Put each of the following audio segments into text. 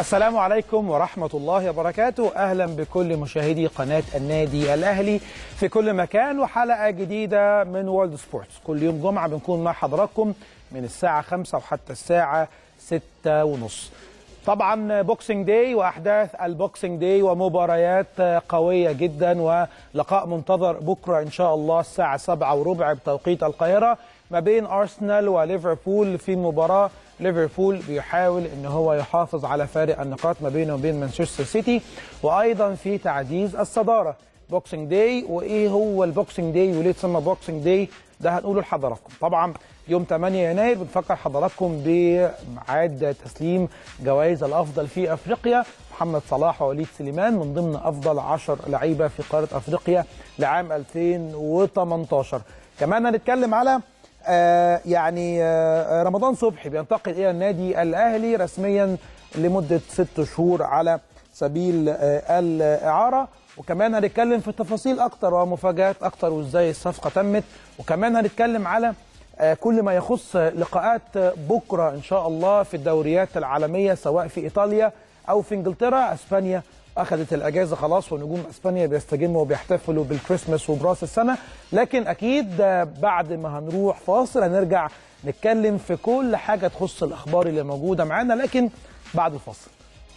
السلام عليكم ورحمة الله وبركاته أهلا بكل مشاهدي قناة النادي الأهلي في كل مكان وحلقة جديدة من وورلد سبورتس كل يوم جمعة بنكون مع حضراتكم من الساعة 5 وحتى الساعة 6 ونص طبعا بوكسينج داي واحداث البوكسينج داي ومباريات قويه جدا ولقاء منتظر بكره ان شاء الله الساعه 7 وربع بتوقيت القاهره ما بين ارسنال وليفربول في مباراه ليفربول بيحاول ان هو يحافظ على فارق النقاط ما بينه وبين مانشستر سيتي وايضا في تعزيز الصداره بوكسينج داي وايه هو البوكسينج داي وليه اتسمى بوكسينج داي ده هنقوله لحضراتكم طبعا يوم 8 يناير بنفكر حضراتكم بميعاد تسليم جوائز الافضل في افريقيا محمد صلاح ووليد سليمان من ضمن افضل 10 لعيبه في قاره افريقيا لعام 2018 كمان هنتكلم على آه يعني آه رمضان صبحي بينتقل الى النادي الاهلي رسميا لمده ست شهور على سبيل آه الاعاره وكمان هنتكلم في تفاصيل اكتر ومفاجات اكتر وازاي الصفقه تمت وكمان هنتكلم على كل ما يخص لقاءات بكره ان شاء الله في الدوريات العالميه سواء في ايطاليا او في انجلترا اسبانيا اخذت الاجازه خلاص ونجوم اسبانيا بيستجموا وبيحتفلوا بالكريسماس وبراس السنه لكن اكيد بعد ما هنروح فاصل هنرجع نتكلم في كل حاجه تخص الاخبار اللي موجوده معانا لكن بعد الفاصل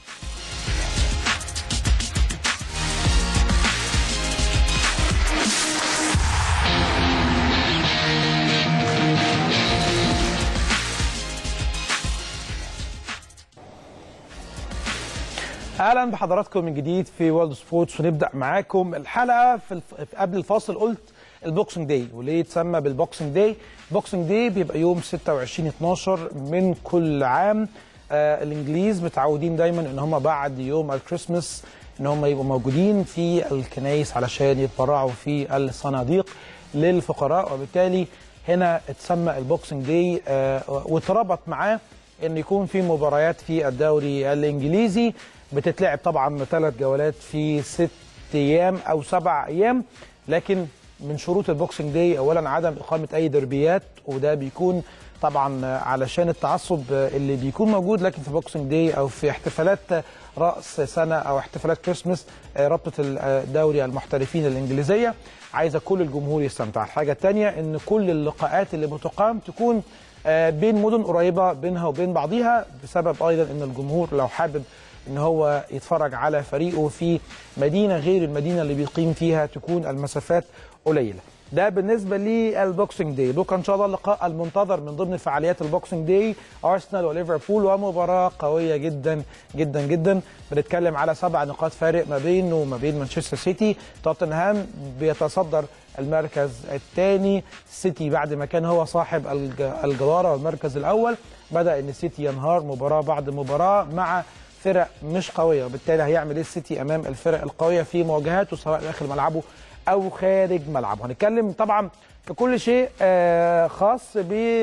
اهلا بحضراتكم من جديد في وورلد سبورتس ونبدا معاكم الحلقه في الف... قبل الفاصل قلت البوكسنج داي وليه يتسمى بالبوكسنج داي البوكسنج داي بيبقى يوم 26 12 من كل عام آه الانجليز متعودين دايما ان هم بعد يوم الكريسماس ان هم يبقوا موجودين في الكنايس علشان يتبرعوا في الصناديق للفقراء وبالتالي هنا اتسمى البوكسنج داي آه واتربط معاه ان يكون في مباريات في الدوري الانجليزي بتتلعب طبعا ثلاث جولات في ست ايام او سبع ايام لكن من شروط البوكسنج داي اولا عدم اقامه اي دربيات وده بيكون طبعا علشان التعصب اللي بيكون موجود لكن في بوكسنج داي او في احتفالات راس سنه او احتفالات كريسماس رابطه الدوري المحترفين الانجليزيه عايزه كل الجمهور يستمتع الحاجه الثانيه ان كل اللقاءات اللي بتقام تكون بين مدن قريبه بينها وبين بعضيها بسبب ايضا ان الجمهور لو حابب ان هو يتفرج على فريقه في مدينه غير المدينه اللي بيقيم فيها تكون المسافات قليله ده بالنسبه للبوكسنج داي بكره ان شاء الله اللقاء المنتظر من ضمن فعاليات البوكسنج داي ارسنال وليفربول ومباراه قويه جدا جدا جدا بنتكلم على سبع نقاط فارق ما بينه وما بين مانشستر سيتي توتنهام بيتصدر المركز الثاني السيتي بعد ما كان هو صاحب الجداره والمركز الاول بدا ان السيتي ينهار مباراه بعد مباراه مع فرق مش قويه وبالتالي هيعمل ايه السيتي امام الفرق القويه في مواجهاته سواء داخل ملعبه او خارج ملعبه هنتكلم طبعا في كل شيء خاص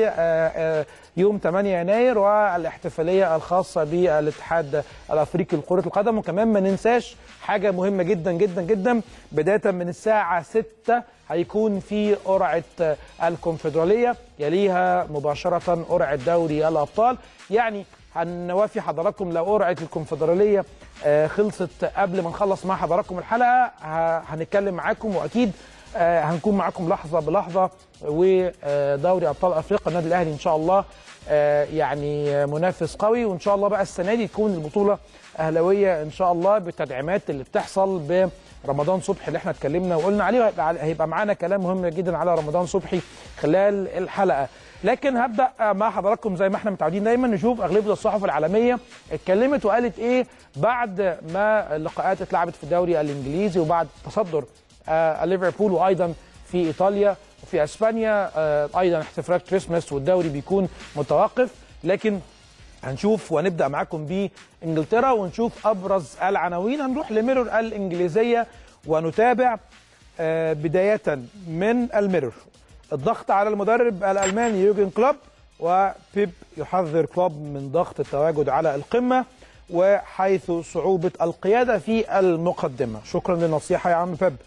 بيوم 8 يناير والاحتفاليه الخاصه بالاتحاد الافريقي لكره القدم وكمان ما ننساش حاجه مهمه جدا جدا جدا بدايه من الساعه 6 هيكون في قرعه الكونفدراليه يليها مباشره قرعه دوري الابطال يعني هنوافي حضراتكم لو قرعه الكونفدراليه خلصت قبل ما نخلص مع حضراتكم الحلقه هنتكلم معاكم واكيد هنكون معاكم لحظه بلحظه ودوري ابطال افريقيا النادي الاهلي ان شاء الله يعني منافس قوي وان شاء الله بقى السنه دي تكون البطوله اهلاويه ان شاء الله بالتدعيمات اللي بتحصل برمضان صبحي اللي احنا اتكلمنا وقلنا عليه هيبقى معانا كلام مهم جدا على رمضان صبحي خلال الحلقه لكن هبدا مع حضراتكم زي ما احنا متعودين دايما نشوف اغلبيه الصحف العالميه اتكلمت وقالت ايه بعد ما اللقاءات اتلعبت في الدوري الانجليزي وبعد تصدر آه ليفربول وايضا في ايطاليا وفي اسبانيا آه ايضا احتفالات كريسماس والدوري بيكون متوقف لكن هنشوف وهنبدا معاكم بانجلترا ونشوف ابرز العناوين هنروح لميرور الانجليزيه ونتابع آه بدايه من الميرور الضغط على المدرب الالماني يوجن كلوب وبيب يحذر كلوب من ضغط التواجد على القمه وحيث صعوبه القياده في المقدمه شكرا للنصيحه يا عم بيب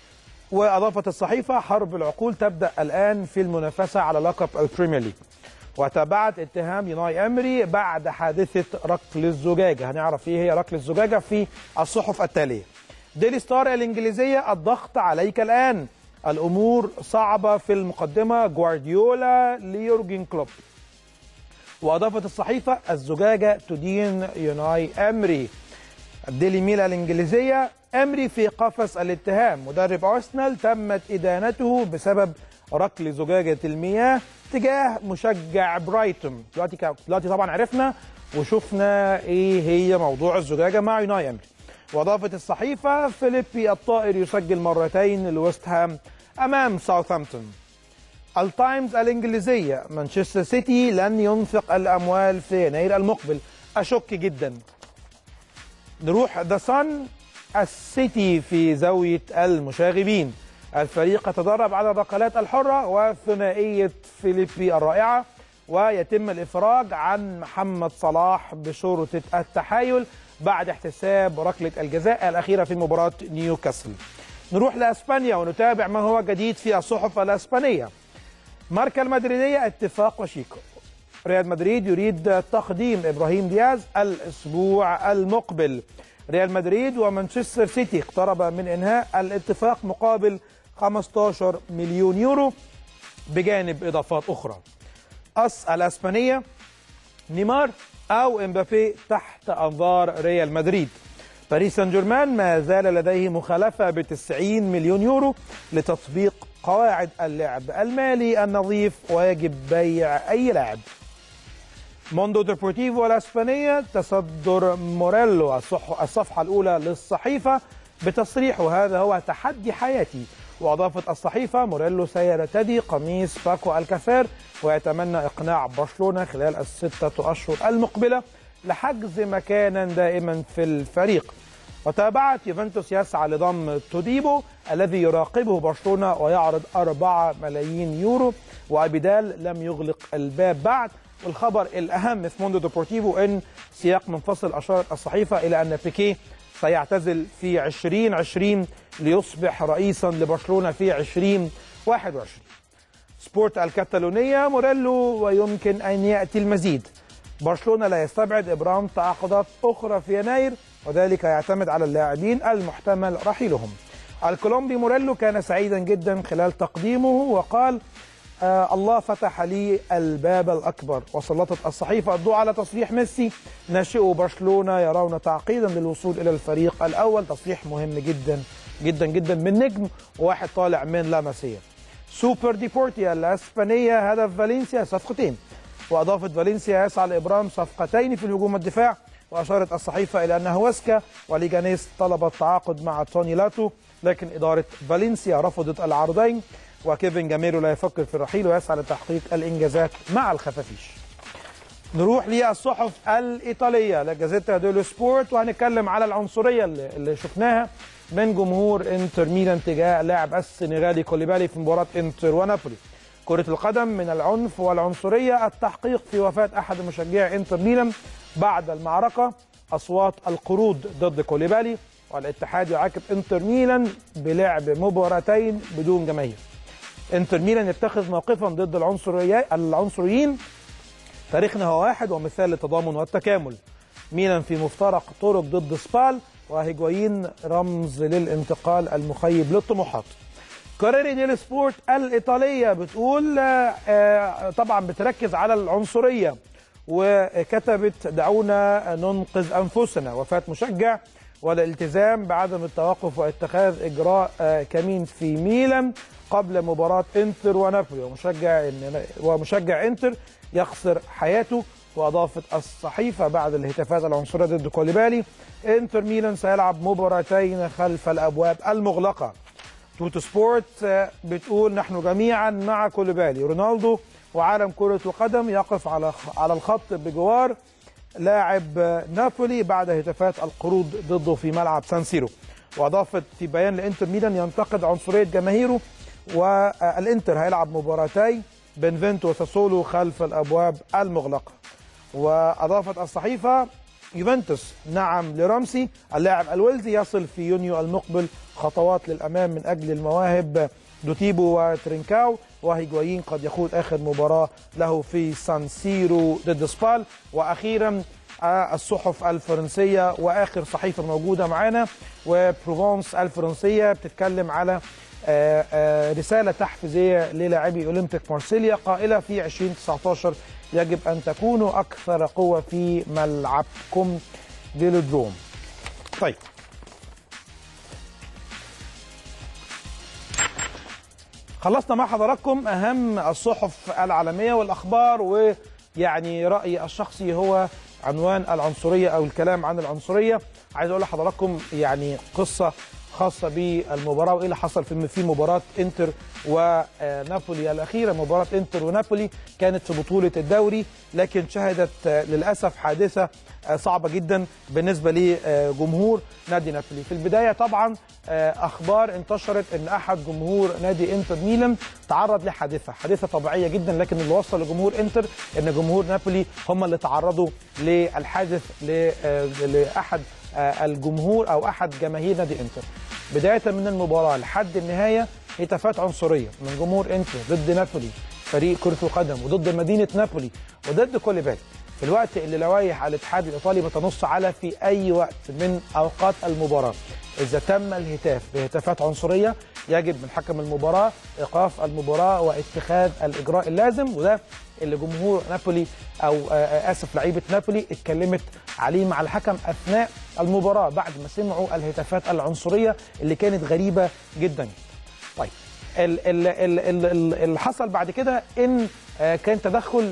واضافت الصحيفه حرب العقول تبدا الان في المنافسه على لقب البريمير ليج وتابعت اتهام يوناي امري بعد حادثه ركل الزجاجه هنعرف ايه هي ركل الزجاجه في الصحف التاليه ديلي ستار الانجليزيه الضغط عليك الان الامور صعبه في المقدمه جوارديولا ليورجن كلوب واضافت الصحيفه الزجاجه تدين يوناي امري الديلي ميل الانجليزيه امري في قفص الاتهام مدرب ارسنال تمت ادانته بسبب ركل زجاجه المياه تجاه مشجع برايتون دلوقتي كا- دلوقتي طبعا عرفنا وشفنا ايه هي موضوع الزجاجه مع يوناي امري واضافت الصحيفه فيليبي الطائر يسجل مرتين لويست هام امام ساوثهامبتون التايمز الانجليزيه مانشستر سيتي لن ينفق الاموال في يناير المقبل اشك جدا نروح ذا صن السيتي في زاويه المشاغبين الفريق يتدرب على الركلات الحره وثنائيه فيليبي الرائعه ويتم الافراج عن محمد صلاح بشرطه التحايل بعد احتساب ركله الجزاء الاخيره في مباراه نيوكاسل نروح لاسبانيا ونتابع ما هو جديد في الصحف الاسبانيه ماركا المدريديه اتفاق وشيكو ريال مدريد يريد تقديم ابراهيم دياز الاسبوع المقبل ريال مدريد ومانشستر سيتي اقترب من انهاء الاتفاق مقابل 15 مليون يورو بجانب اضافات اخرى اس الاسبانيه نيمار او امبابي تحت انظار ريال مدريد باريس سان جيرمان ما زال لديه مخالفه ب 90 مليون يورو لتطبيق قواعد اللعب المالي النظيف ويجب بيع اي لاعب موندو ديبورتيفو الاسبانيه تصدر موريلو الصح- الصفحه الاولى للصحيفه بتصريحه هذا هو تحدي حياتي واضافت الصحيفه موريلو سيرتدي قميص باكو الكافير ويتمنى اقناع برشلونه خلال السته اشهر المقبله لحجز مكانا دائما في الفريق وتابعت يوفنتوس يسعى لضم توديبو الذي يراقبه برشلونه ويعرض 4 ملايين يورو وابيدال لم يغلق الباب بعد والخبر الاهم في موندو ديبورتيفو ان سياق منفصل اشارت الصحيفه الى ان بيكيه سيعتزل في 2020 ليصبح رئيسا لبرشلونه في 2021 سبورت الكتالونيه موريلو ويمكن ان ياتي المزيد برشلونه لا يستبعد ابرام تعاقدات اخرى في يناير وذلك يعتمد على اللاعبين المحتمل رحيلهم الكولومبي موريلو كان سعيدا جدا خلال تقديمه وقال آه الله فتح لي الباب الأكبر وسلطت الصحيفة الضوء على تصريح ميسي ناشئو برشلونة يرون تعقيدا للوصول إلى الفريق الأول تصريح مهم جدا جدا جدا من نجم وواحد طالع من لاماسيا سوبر ديبورتيا الأسبانية هدف فالنسيا صفقتين وأضافت فالنسيا يسعى لإبرام صفقتين في الهجوم والدفاع وأشارت الصحيفة إلى أن هوسكا وليجانيس طلب التعاقد مع توني لاتو لكن إدارة فالنسيا رفضت العرضين وكيفن جاميرو لا يفكر في الرحيل ويسعى لتحقيق الإنجازات مع الخفافيش نروح للصحف الإيطالية لجازيتا ديلو سبورت وهنتكلم على العنصرية اللي, اللي شفناها من جمهور انتر ميلان تجاه لاعب السنغالي كوليبالي في مباراة انتر ونابولي كرة القدم من العنف والعنصرية التحقيق في وفاة أحد مشجعي انتر ميلان بعد المعركة أصوات القروض ضد كوليبالي والاتحاد يعاقب انتر ميلان بلعب مباراتين بدون جماهير انتر ميلان يتخذ موقفا ضد العنصريين العنصريين تاريخنا هو واحد ومثال للتضامن والتكامل ميلان في مفترق طرق ضد سبال وهيجوايين رمز للانتقال المخيب للطموحات كاريري ديل سبورت الإيطالية بتقول آه، طبعا بتركز على العنصرية وكتبت دعونا ننقذ أنفسنا وفاة مشجع والالتزام بعدم التوقف واتخاذ إجراء آه، كمين في ميلان قبل مباراة انتر ونابولي ومشجع ومشجع انتر يخسر حياته واضافت الصحيفه بعد الهتافات العنصريه ضد كوليبالي انتر ميلان سيلعب مباراتين خلف الابواب المغلقه توتو سبورت آه، بتقول نحن جميعا مع كوليبالي رونالدو وعالم كره القدم يقف على على الخط بجوار لاعب آه، نابولي بعد هتافات القروض ضده في ملعب سان سيرو واضافت في بيان لانتر ميلان ينتقد عنصريه جماهيره والانتر هيلعب مباراتي بنفنتو وساسولو خلف الابواب المغلقه واضافت الصحيفه يوفنتوس نعم لرمسي اللاعب الويلزي يصل في يونيو المقبل خطوات للامام من اجل المواهب دوتيبو وترينكاو وهيجوايين قد يخوض اخر مباراه له في سان سيرو ضد سبال واخيرا الصحف الفرنسيه واخر صحيفه موجوده معانا وبروفونس الفرنسيه بتتكلم على رساله تحفيزيه للاعبي اولمبيك مارسيليا قائله في 2019 يجب ان تكونوا اكثر قوه في ملعبكم فيلودروم. طيب خلصنا مع حضراتكم اهم الصحف العالميه والاخبار ويعني رايي الشخصي هو عنوان العنصريه او الكلام عن العنصريه عايز اقول لحضراتكم يعني قصه خاصه بالمباراه وايه اللي حصل في في مباراه انتر ونابولي الاخيره مباراه انتر ونابولي كانت في بطوله الدوري لكن شهدت للاسف حادثه صعبه جدا بالنسبه لجمهور نادي نابولي في البدايه طبعا اخبار انتشرت ان احد جمهور نادي انتر ميلان تعرض لحادثه حادثه طبيعيه جدا لكن اللي وصل لجمهور انتر ان جمهور نابولي هم اللي تعرضوا للحادث لاحد الجمهور او احد جماهير نادي انتر بدايه من المباراه لحد النهايه هتافات عنصريه من جمهور انتر ضد نابولي فريق كره القدم وضد مدينه نابولي وضد كوليبالي في الوقت اللي لوائح الاتحاد الايطالي بتنص على في اي وقت من اوقات المباراه اذا تم الهتاف بهتافات عنصريه يجب من حكم المباراه ايقاف المباراه واتخاذ الاجراء اللازم وده اللي جمهور نابولي او اسف لعيبه نابولي اتكلمت عليه مع الحكم اثناء المباراه بعد ما سمعوا الهتافات العنصريه اللي كانت غريبه جدا. طيب اللي حصل بعد كده ان كان تدخل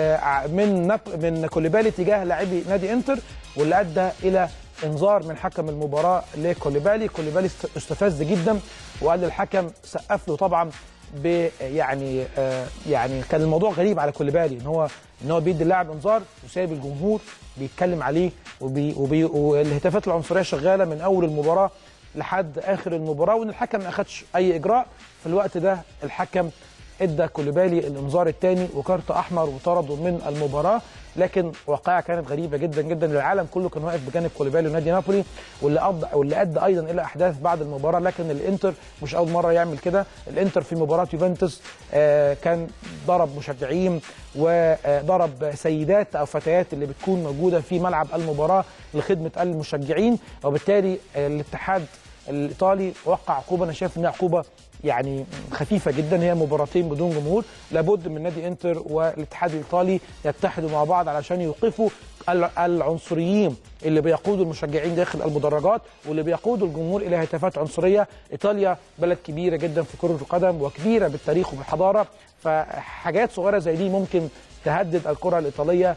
من من كوليبالي تجاه لاعبي نادي انتر واللي ادى الى انذار من حكم المباراه لكوليبالي، كوليبالي استفز جدا وقال للحكم سقف له طبعا ب يعني آه يعني كان الموضوع غريب على كوليبالي ان هو ان هو بيدي اللاعب انذار وسايب الجمهور بيتكلم عليه وبي وبي والهتافات العنصريه شغاله من اول المباراه لحد اخر المباراه وان الحكم ما اخدش اي اجراء في الوقت ده الحكم ادى كوليبالي الانذار الثاني وكارت احمر وطرده من المباراه لكن واقعه كانت غريبه جدا جدا للعالم كله كان واقف بجانب كوليبالي ونادي نابولي واللي أض... واللي ادى ايضا الى احداث بعد المباراه لكن الانتر مش اول مره يعمل كده الانتر في مباراه يوفنتوس آه كان ضرب مشجعين وضرب سيدات او فتيات اللي بتكون موجوده في ملعب المباراه لخدمه المشجعين وبالتالي الاتحاد الايطالي وقع عقوبه انا شايف انها عقوبه يعني خفيفه جدا هي مباراتين بدون جمهور لابد من نادي انتر والاتحاد الايطالي يتحدوا مع بعض علشان يوقفوا العنصريين اللي بيقودوا المشجعين داخل المدرجات واللي بيقودوا الجمهور الى هتافات عنصريه ايطاليا بلد كبيره جدا في كره القدم وكبيره بالتاريخ وبالحضاره فحاجات صغيره زي دي ممكن تهدد الكره الايطاليه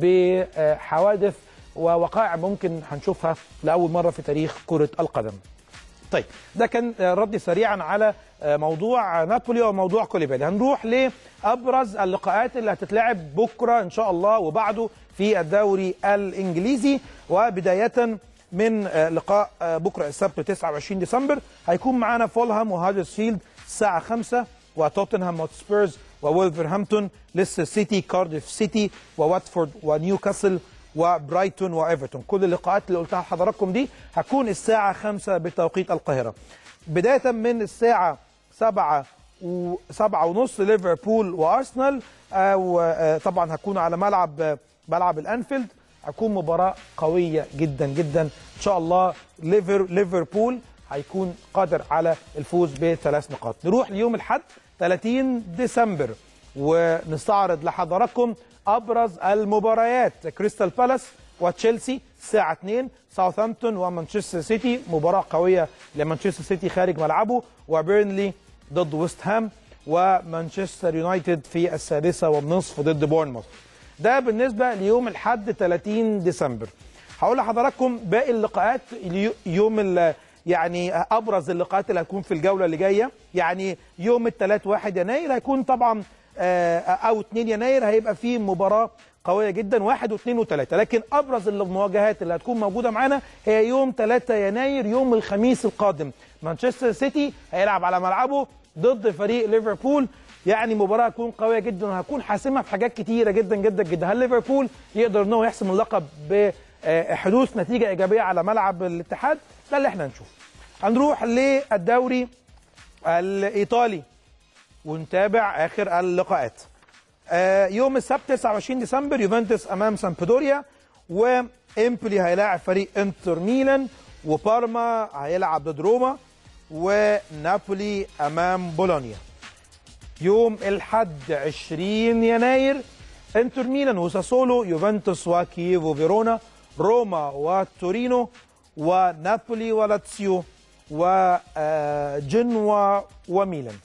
بحوادث ووقائع ممكن هنشوفها لاول مره في تاريخ كره القدم طيب ده كان ردي سريعا على موضوع نابولي وموضوع كوليبالي هنروح لابرز اللقاءات اللي هتتلعب بكره ان شاء الله وبعده في الدوري الانجليزي وبدايه من لقاء بكره السبت 29 ديسمبر هيكون معانا فولهام وهادرسفيلد الساعه 5 وتوتنهام هوتسبيرز وولفرهامبتون ليستر سيتي كارديف سيتي وواتفورد ونيوكاسل وبرايتون وايفرتون كل اللقاءات اللي قلتها لحضراتكم دي هتكون الساعة 5 بتوقيت القاهرة بداية من الساعة 7 و 7 ونص ليفربول وارسنال وطبعا هتكون على ملعب ملعب الانفيلد هتكون مباراة قوية جدا جدا ان شاء الله ليفر ليفربول هيكون قادر على الفوز بثلاث نقاط نروح ليوم الاحد 30 ديسمبر ونستعرض لحضراتكم ابرز المباريات كريستال بالاس وتشيلسي الساعة 2 ساوثهامبتون ومانشستر سيتي مباراة قوية لمانشستر سيتي خارج ملعبه وبيرنلي ضد ويست هام ومانشستر يونايتد في السادسة والنصف ضد بورنموث ده بالنسبة ليوم الحد 30 ديسمبر هقول لحضراتكم باقي اللقاءات يوم يعني ابرز اللقاءات اللي هتكون في الجوله اللي جايه يعني يوم الثلاث 1 يناير هيكون طبعا او 2 يناير هيبقى فيه مباراه قويه جدا واحد واثنين وثلاثه لكن ابرز المواجهات اللي هتكون موجوده معانا هي يوم 3 يناير يوم الخميس القادم مانشستر سيتي هيلعب على ملعبه ضد فريق ليفربول يعني مباراه هتكون قويه جدا وهتكون حاسمه في حاجات كتيره جدا جدا جدا هل ليفربول يقدر ان هو يحسم اللقب بحدوث نتيجه ايجابيه على ملعب الاتحاد ده اللي احنا هنشوفه هنروح للدوري الايطالي ونتابع اخر اللقاءات آه، يوم السبت 29 ديسمبر يوفنتوس امام سامبدوريا وامبولي هيلاعب فريق انتر ميلان وبارما هيلعب ضد روما ونابولي امام بولونيا يوم الحد 20 يناير انتر ميلان وساسولو يوفنتوس وكييفو فيرونا روما وتورينو ونابولي ولاتسيو وجنوا وميلان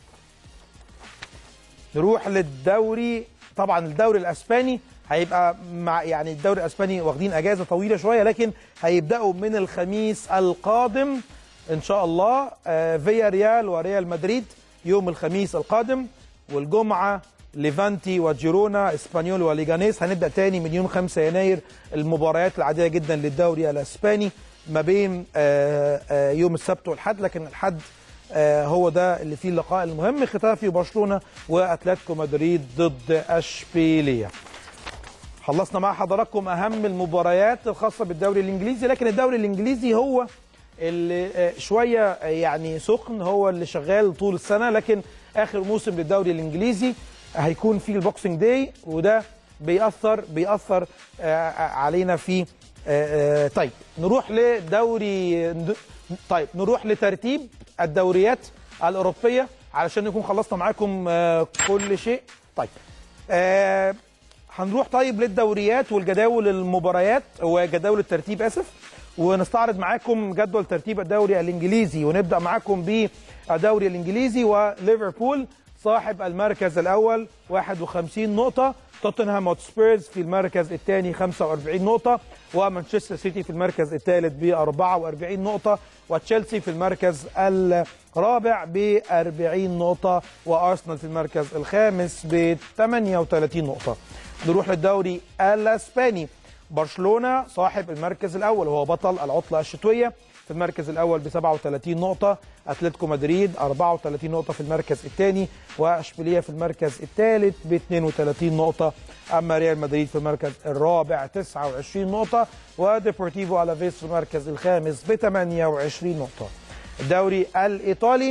نروح للدوري طبعا الدوري الاسباني هيبقى مع يعني الدوري الاسباني واخدين اجازه طويله شويه لكن هيبداوا من الخميس القادم ان شاء الله آه، فيا ريال وريال مدريد يوم الخميس القادم والجمعه ليفانتي وجيرونا اسبانيول وليجانيس هنبدا تاني من يوم 5 يناير المباريات العاديه جدا للدوري الاسباني ما بين آه، آه، يوم السبت والحد لكن الحد آه، هو ده اللي فيه اللقاء المهم ختافي وبرشلونه واتلتيكو مدريد ضد اشبيليه خلصنا مع حضراتكم اهم المباريات الخاصه بالدوري الانجليزي لكن الدوري الانجليزي هو اللي آه، شويه آه، يعني سخن هو اللي شغال طول السنه لكن اخر موسم للدوري الانجليزي هيكون فيه البوكسنج داي وده بيأثر بيأثر آه، علينا في آه، آه، طيب نروح لدوري طيب نروح لترتيب الدوريات الأوروبية علشان نكون خلصنا معاكم آه، كل شيء طيب آه، هنروح طيب للدوريات والجداول المباريات وجداول الترتيب اسف ونستعرض معاكم جدول ترتيب الدوري الانجليزي ونبدا معاكم بالدوري الانجليزي وليفربول صاحب المركز الاول 51 نقطه توتنهام هوتسبيرز في المركز الثاني 45 نقطة ومانشستر سيتي في المركز الثالث ب 44 نقطة وتشيلسي في المركز الرابع ب 40 نقطة وأرسنال في المركز الخامس ب 38 نقطة نروح للدوري الاسباني برشلونه صاحب المركز الاول وهو بطل العطله الشتويه في المركز الاول ب 37 نقطه اتلتيكو مدريد 34 نقطه في المركز الثاني واشبيليه في المركز الثالث ب 32 نقطه اما ريال مدريد في المركز الرابع 29 نقطه وديبورتيفو الافيس في المركز الخامس ب 28 نقطه الدوري الايطالي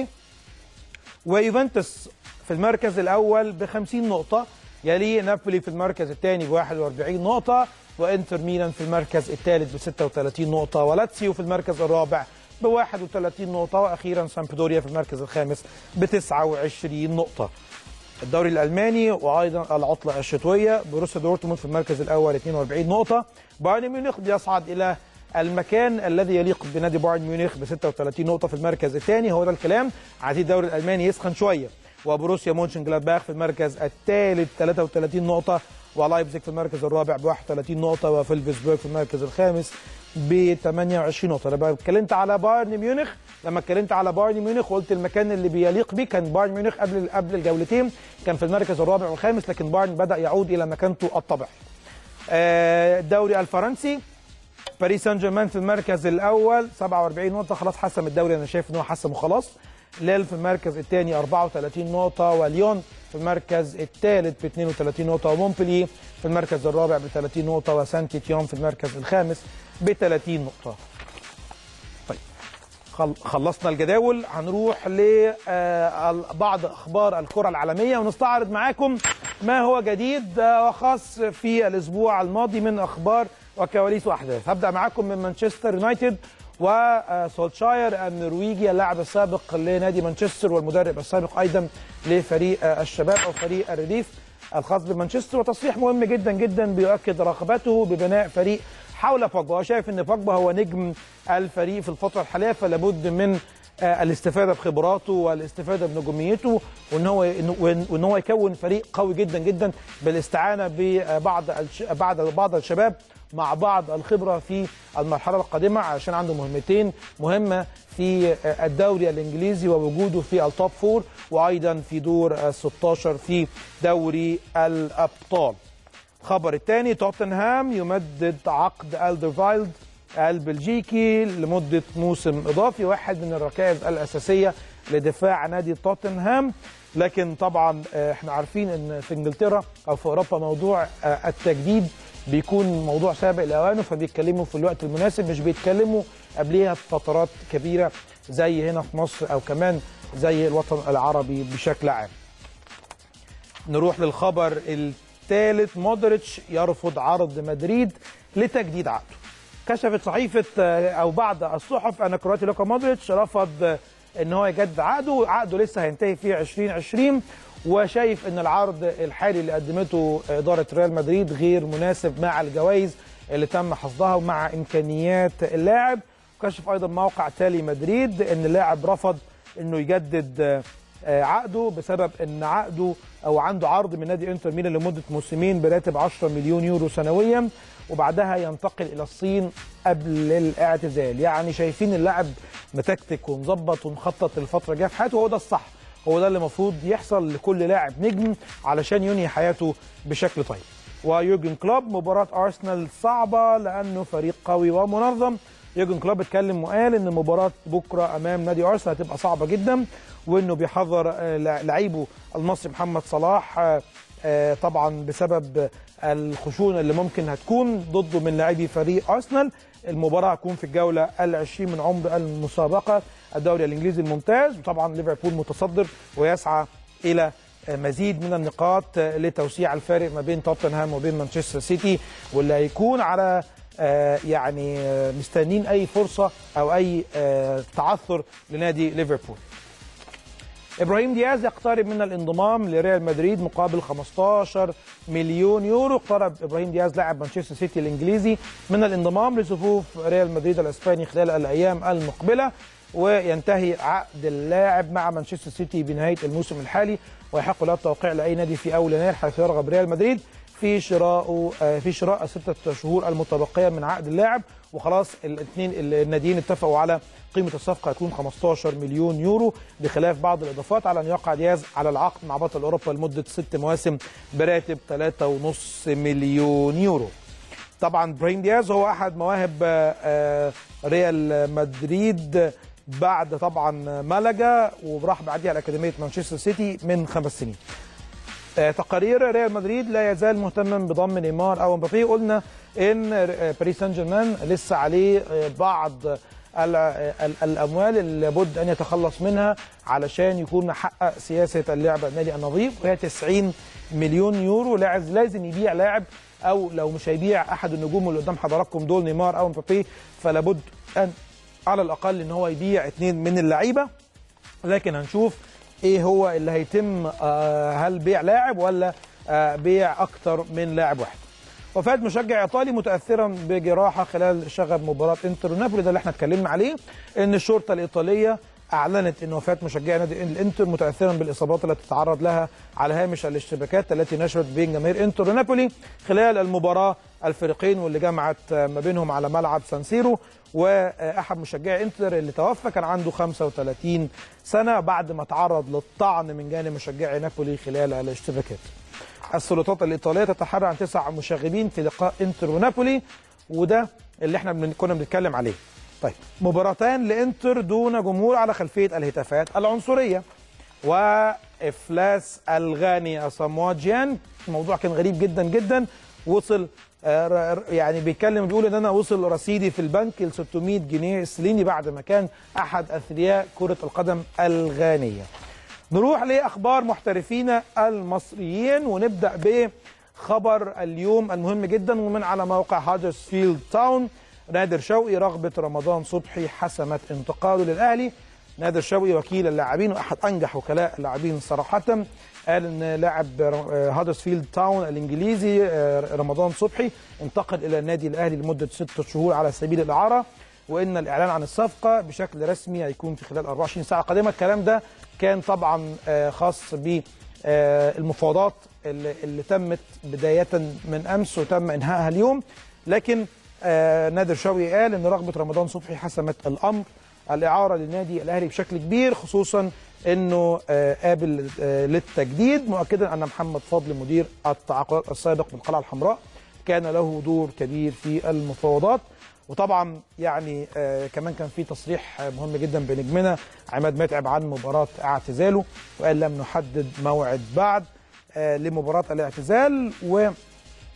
ويوفنتوس في المركز الاول ب 50 نقطه يليه نابولي في المركز الثاني ب 41 نقطه وانتر ميلان في المركز الثالث ب 36 نقطه ولاتسيو في المركز الرابع ب 31 نقطه واخيرا سامبدوريا في المركز الخامس ب 29 نقطه الدوري الالماني وايضا العطله الشتويه بروسيا دورتموند في المركز الاول 42 نقطه بايرن ميونخ بيصعد الى المكان الذي يليق بنادي بايرن ميونخ ب 36 نقطه في المركز الثاني هو ده الكلام عايزين الدوري الالماني يسخن شويه وبروسيا مونشن جلادباخ في المركز الثالث 33 نقطه ولايبزيج في المركز الرابع ب 31 نقطه وفيلفسبورغ في المركز الخامس ب 28 نقطه انا اتكلمت على بايرن ميونخ لما اتكلمت على بايرن ميونخ وقلت المكان اللي بيليق بيه كان بايرن ميونخ قبل قبل الجولتين كان في المركز الرابع والخامس لكن بايرن بدا يعود الى مكانته الطبيعي آه، الدوري الفرنسي باريس سان جيرمان في المركز الاول 47 نقطه خلاص حسم الدوري انا شايف ان هو حسم وخلاص ليل في المركز الثاني 34 نقطه وليون في المركز الثالث ب 32 نقطه ومونبلييه في المركز الرابع ب 30 نقطه وسانت تيون في المركز الخامس ب 30 نقطه طيب خل- خلصنا الجداول هنروح لبعض اخبار الكره العالميه ونستعرض معاكم ما هو جديد آه، وخاص في الاسبوع الماضي من اخبار وكواليس واحداث هبدا معاكم من مانشستر يونايتد وسولشاير النرويجي اللاعب السابق لنادي مانشستر والمدرب السابق ايضا لفريق آه، الشباب او فريق الرديف الخاص بمانشستر وتصريح مهم جدا جدا بيؤكد رغبته ببناء فريق حول بوجبا وشايف ان بوجبا هو نجم الفريق في الفتره الحاليه فلا بد من آه، الاستفاده بخبراته والاستفاده بنجوميته وان هو وان هو يكون فريق قوي جدا جدا بالاستعانه ببعض الش- بعض بعض الشباب مع بعض الخبره في المرحله القادمه عشان عنده مهمتين مهمه في آه، الدوري الانجليزي ووجوده في التوب فور وايضا في دور ال 16 في دوري الابطال. الخبر الثاني توتنهام يمدد عقد الدرفايلد البلجيكي لمدة موسم إضافي واحد من الركائز الأساسية لدفاع نادي توتنهام لكن طبعا آه، احنا عارفين ان في انجلترا او في اوروبا موضوع آه، التجديد بيكون موضوع سابق لاوانه فبيتكلموا في الوقت المناسب مش بيتكلموا قبليها بفترات كبيره زي هنا في مصر او كمان زي الوطن العربي بشكل عام نروح للخبر الثالث مودريتش يرفض عرض مدريد لتجديد عقده كشفت صحيفه آه، او بعض الصحف ان كرواتي لوكا مودريتش رفض آه، ان هو يجدد عقده عقده لسه هينتهي في 2020 وشايف ان العرض الحالي اللي قدمته اداره ريال مدريد غير مناسب مع الجوائز اللي تم حصدها ومع امكانيات اللاعب كشف ايضا موقع تالي مدريد ان اللاعب رفض انه يجدد آه، آه، عقده بسبب ان عقده او عنده عرض من نادي انتر ميلان لمده موسمين براتب 10 مليون يورو سنويا وبعدها ينتقل الى الصين قبل الاعتزال يعني شايفين اللاعب متكتك ومظبط ومخطط للفتره الجايه في حياته وهو ده الصح هو ده اللي المفروض يحصل لكل لاعب نجم علشان ينهي حياته بشكل طيب ويورجن كلوب مباراة أرسنال صعبة لأنه فريق قوي ومنظم يورجن كلوب اتكلم وقال ان مباراة بكرة امام نادي ارسنال هتبقى صعبة جدا وانه بيحذر آه، لعيبه المصري محمد صلاح آه، آه، طبعا بسبب الخشونة اللي ممكن هتكون ضده من لاعبي فريق ارسنال المباراة هتكون في الجولة العشرين من عمر المسابقة الدوري الانجليزي الممتاز وطبعا ليفربول متصدر ويسعى الى مزيد من النقاط لتوسيع الفارق ما بين توتنهام وبين مانشستر سيتي واللي هيكون على آه، يعني آه، مستنين اي فرصه او اي آه، تعثر لنادي ليفربول ابراهيم دياز يقترب من الانضمام لريال مدريد مقابل 15 مليون يورو اقترب ابراهيم دياز لاعب مانشستر سيتي الانجليزي من الانضمام لصفوف ريال مدريد الاسباني خلال الايام المقبله وينتهي عقد اللاعب مع مانشستر سيتي بنهايه الموسم الحالي ويحق له التوقيع لاي نادي في اول يناير حيث يرغب ريال مدريد في شراء في شراء الستة شهور المتبقية من عقد اللاعب وخلاص الاثنين الناديين اتفقوا على قيمة الصفقة هتكون 15 مليون يورو بخلاف بعض الإضافات على أن يقع دياز على العقد مع بطل أوروبا لمدة ست مواسم براتب 3.5 مليون يورو طبعا براين دياز هو أحد مواهب آه، ريال مدريد بعد طبعا ملجا وراح بعديها لأكاديمية مانشستر سيتي من خمس سنين آه، تقارير ريال مدريد لا يزال مهتما بضم نيمار او مبابي قلنا ان آه، باريس سان جيرمان لسه عليه آه، بعض الاموال اللي لابد ان يتخلص منها علشان يكون محقق سياسه اللعب النادي النظيف وهي 90 مليون يورو لاعب لازم يبيع لاعب او لو مش هيبيع احد النجوم اللي قدام حضراتكم دول نيمار او مبابي فلابد ان على الاقل ان هو يبيع اثنين من اللعيبه لكن هنشوف ايه هو اللي هيتم آه، هل بيع لاعب ولا آه، بيع اكتر من لاعب واحد وفاة مشجع ايطالي متاثرا بجراحه خلال شغب مباراه انتر ونابولي ده اللي احنا اتكلمنا عليه ان الشرطه الايطاليه اعلنت ان وفاه مشجع نادي الانتر متاثرا بالاصابات التي تعرض لها على هامش الاشتباكات التي نشرت بين جماهير انتر ونابولي خلال المباراه الفريقين واللي جمعت ما بينهم على ملعب سانسيرو واحد مشجعي انتر اللي توفى كان عنده 35 سنه بعد ما تعرض للطعن من جانب مشجعي نابولي خلال الاشتباكات. السلطات الايطاليه تتحرى عن تسع مشاغبين في لقاء انتر ونابولي وده اللي احنا كنا بنتكلم عليه. طيب مباراتان لانتر دون جمهور على خلفيه الهتافات العنصريه وافلاس الغاني اسامواجيان الموضوع كان غريب جدا جدا وصل آه، يعني بيتكلم بيقول ان انا وصل رصيدي في البنك ل 600 جنيه استرليني بعد ما كان احد اثرياء كره القدم الغانيه. نروح لاخبار محترفين المصريين ونبدا بخبر اليوم المهم جدا ومن على موقع هادرسفيلد تاون نادر شوقي رغبه رمضان صبحي حسمت انتقاله للاهلي. نادر شوقي وكيل اللاعبين واحد انجح وكلاء اللاعبين صراحه قال ان لاعب هادرسفيلد تاون الانجليزي آه، رمضان صبحي انتقل الى النادي الاهلي لمده ست شهور على سبيل الاعاره وان الاعلان عن الصفقه بشكل رسمي هيكون في خلال 24 ساعه قادمه الكلام ده كان طبعا آه، خاص ب آه، المفاوضات اللي, اللي تمت بدايه من امس وتم انهائها اليوم لكن نادر شوقي قال ان رغبه رمضان صبحي حسمت الامر الاعاره للنادي الاهلي بشكل كبير خصوصا انه آه، قابل آه، للتجديد مؤكدا ان محمد فضل مدير التعاقدات السابق بالقلعه الحمراء كان له دور كبير في المفاوضات وطبعا يعني آه كمان كان في تصريح مهم جدا بنجمنا عماد متعب عن مباراه اعتزاله وقال لم نحدد موعد بعد آه لمباراه الاعتزال و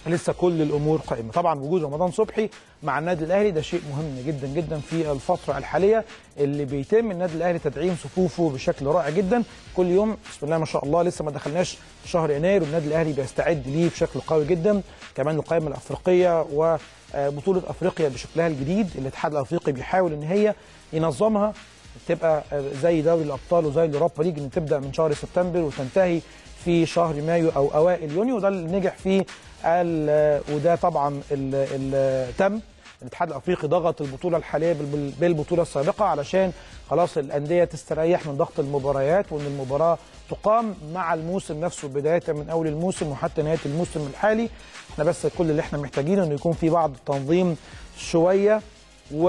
لسه كل الامور قائمه طبعا وجود رمضان صبحي مع النادي الاهلي ده شيء مهم جدا جدا في الفتره الحاليه اللي بيتم النادي الاهلي تدعيم صفوفه بشكل رائع جدا كل يوم بسم الله ما شاء الله لسه ما دخلناش شهر يناير والنادي الاهلي بيستعد ليه بشكل قوي جدا كمان القائمه الافريقيه وبطوله افريقيا بشكلها الجديد الاتحاد الافريقي بيحاول ان هي ينظمها تبقى زي دوري الابطال وزي اليوروبا ليج ان تبدا من شهر سبتمبر وتنتهي في شهر مايو او اوائل يونيو وده اللي نجح فيه وده طبعا اللي تم الاتحاد الافريقي ضغط البطوله الحاليه بالبطوله السابقه علشان خلاص الانديه تستريح من ضغط المباريات وان المباراه تقام مع الموسم نفسه بدايه من اول الموسم وحتى نهايه الموسم الحالي احنا بس كل اللي احنا محتاجينه انه يكون في بعض التنظيم شويه و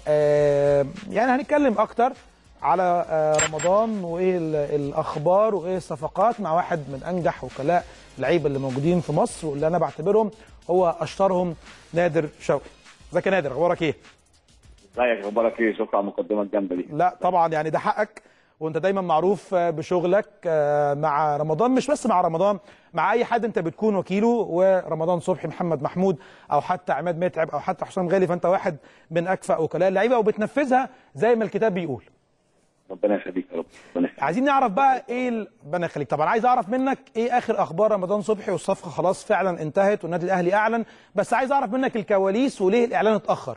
يعني هنتكلم اكتر على رمضان وايه الاخبار وايه الصفقات مع واحد من انجح وكلاء اللعيبه اللي موجودين في مصر واللي انا بعتبرهم هو اشطرهم نادر شوقي ازيك يا نادر اخبارك ايه ازيك اخبارك ايه شكرا على المقدمه الجامده دي لا طبعا يعني ده حقك وانت دايما معروف بشغلك مع رمضان مش بس مع رمضان مع اي حد انت بتكون وكيله ورمضان صبحي محمد محمود او حتى عماد متعب او حتى حسام غالي فانت واحد من اكفأ وكلاء اللعيبه وبتنفذها زي ما الكتاب بيقول ربنا يخليك يا رب ربنا يخليك عايزين نعرف بقى ايه ال... ربنا يخليك طبعا عايز اعرف منك ايه اخر اخبار رمضان صبحي والصفقه خلاص فعلا انتهت والنادي الاهلي اعلن بس عايز اعرف منك الكواليس وليه الاعلان اتاخر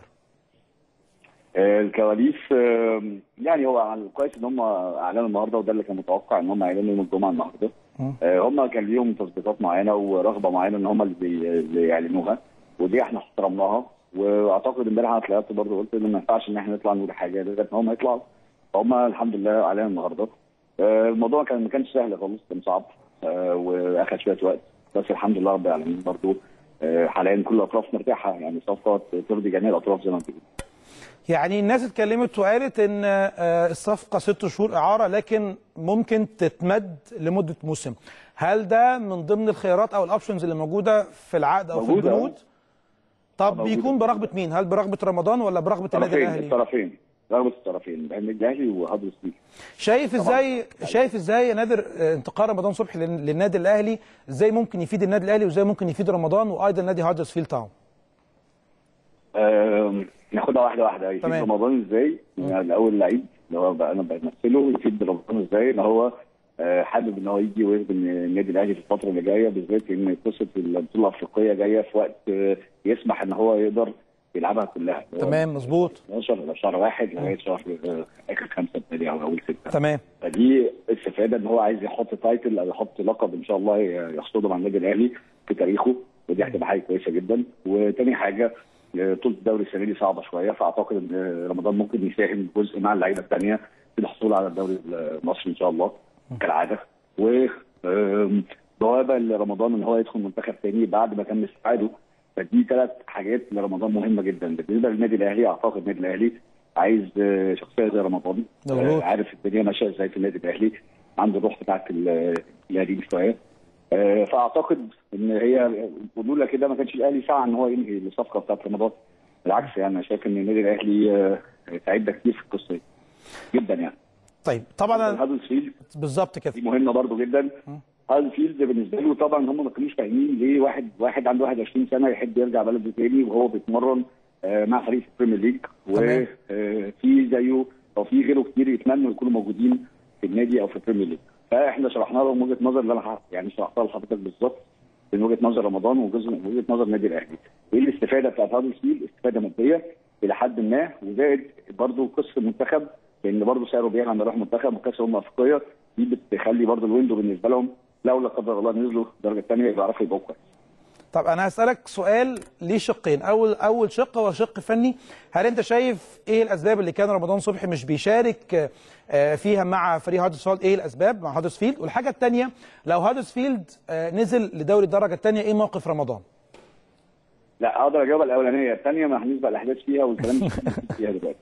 الكواليس يعني هو كويس ان هم اعلنوا النهارده وده اللي كان متوقع ان هم يعلنوا يوم الجمعه النهارده هم كان ليهم تظبيطات معينه ورغبه معينه ان هم اللي يعلنوها ودي احنا احترمناها واعتقد امبارح انا طلعت برضه قلت ان ما ينفعش ان احنا نطلع نقول حاجه لغايه ما هم يطلعوا فهم الحمد لله اعلنوا النهارده الموضوع كان ما كانش سهل خالص كان صعب واخد شويه وقت بس الحمد لله رب العالمين برضه حاليا كل الاطراف مرتاحه يعني صفقه ترضي جميع الاطراف زي ما بتقول يعني الناس اتكلمت وقالت ان الصفقه ست شهور اعاره لكن ممكن تتمد لمده موسم هل ده من ضمن الخيارات او الاوبشنز اللي موجوده في العقد او في البنود طب موجودة. بيكون برغبه مين هل برغبه رمضان ولا برغبه النادي الاهلي الطرفين رغبه الطرفين النادي الاهلي وهدرسفيلد شايف ازاي شايف ازاي يا نادر انتقال رمضان صبحي للنادي الاهلي ازاي ممكن يفيد النادي الاهلي وازاي ممكن يفيد رمضان وايضا نادي هدرسفيلد تاون أه ناخدها واحده واحده يفيد تمام. رمضان ازاي يعني الاول لعيب اللي هو بقى انا بمثله يفيد رمضان ازاي ان هو حابب ان هو يجي ويخدم النادي الاهلي في الفتره اللي جايه بالذات ان قصه البطوله الافريقيه جايه في وقت يسمح ان هو يقدر يلعبها كلها تمام مظبوط 12 ولا شهر واحد لغايه شهر اخر خمسه ابتدائي او اول سته تمام فدي استفاده ان هو عايز يحط تايتل او يحط لقب ان شاء الله يحصده مع النادي الاهلي في تاريخه ودي هتبقى حاجه كويسه جدا وتاني حاجه طول الدوري السنه دي صعبه شويه فاعتقد ان رمضان ممكن يساهم جزء مع اللعيبه الثانيه في الحصول على الدوري المصري ان شاء الله كالعاده و بوابه لرمضان ان هو يدخل منتخب ثاني بعد ما كان مستعده فدي ثلاث حاجات لرمضان مهمه جدا بالنسبه للنادي الاهلي اعتقد النادي الاهلي عايز شخصيه زي رمضان عارف الدنيا ماشيه ازاي في النادي الاهلي عنده الروح بتاعت اللاعبين شويه فاعتقد ان هي لولا كده ما كانش الاهلي سعى ان هو ينهي الصفقه بتاعت رمضان بالعكس يعني انا شايف ان النادي الاهلي سعيد كتير في القصه دي جدا يعني طيب طبعا هادلسفيلد بالظبط كده دي مهمه برضو جدا هادلسفيلد بالنسبه له طبعا هم ما كانوش فاهمين ليه واحد واحد عنده 21 سنه يحب يرجع بلده تاني وهو بيتمرن مع فريق في البريمير ليج وفي زيه او في غيره كتير يتمنوا يكونوا موجودين في النادي او في البريمير ليج فاحنا شرحنا لهم وجهه نظر اللي انا يعني شرحتها لحضرتك بالظبط من وجهه نظر رمضان ووجهه نظر النادي الاهلي. ايه الاستفاده بتاعت هادلسفيلد؟ استفاده ماديه الى حد ما وزائد برضه قصه المنتخب لان برضه سعره بيعلى لما يروح منتخب وكاس الامم الافريقيه دي بتخلي برضه الويندو بالنسبه لهم لو لا قدر الله نزلوا الدرجه الثانيه يعرفوا يبقوا كويس. طب انا هسالك سؤال ليه شقين اول اول شق هو شق فني هل انت شايف ايه الاسباب اللي كان رمضان صبحي مش بيشارك فيها مع فريق هادرسفيلد ايه الاسباب مع هادرسفيلد والحاجه الثانيه لو هادرسفيلد نزل لدوري الدرجه الثانيه ايه موقف رمضان لا اقدر اجاوب الاولانيه الثانيه ما هنسبق الاحداث فيها والكلام فيها دلوقتي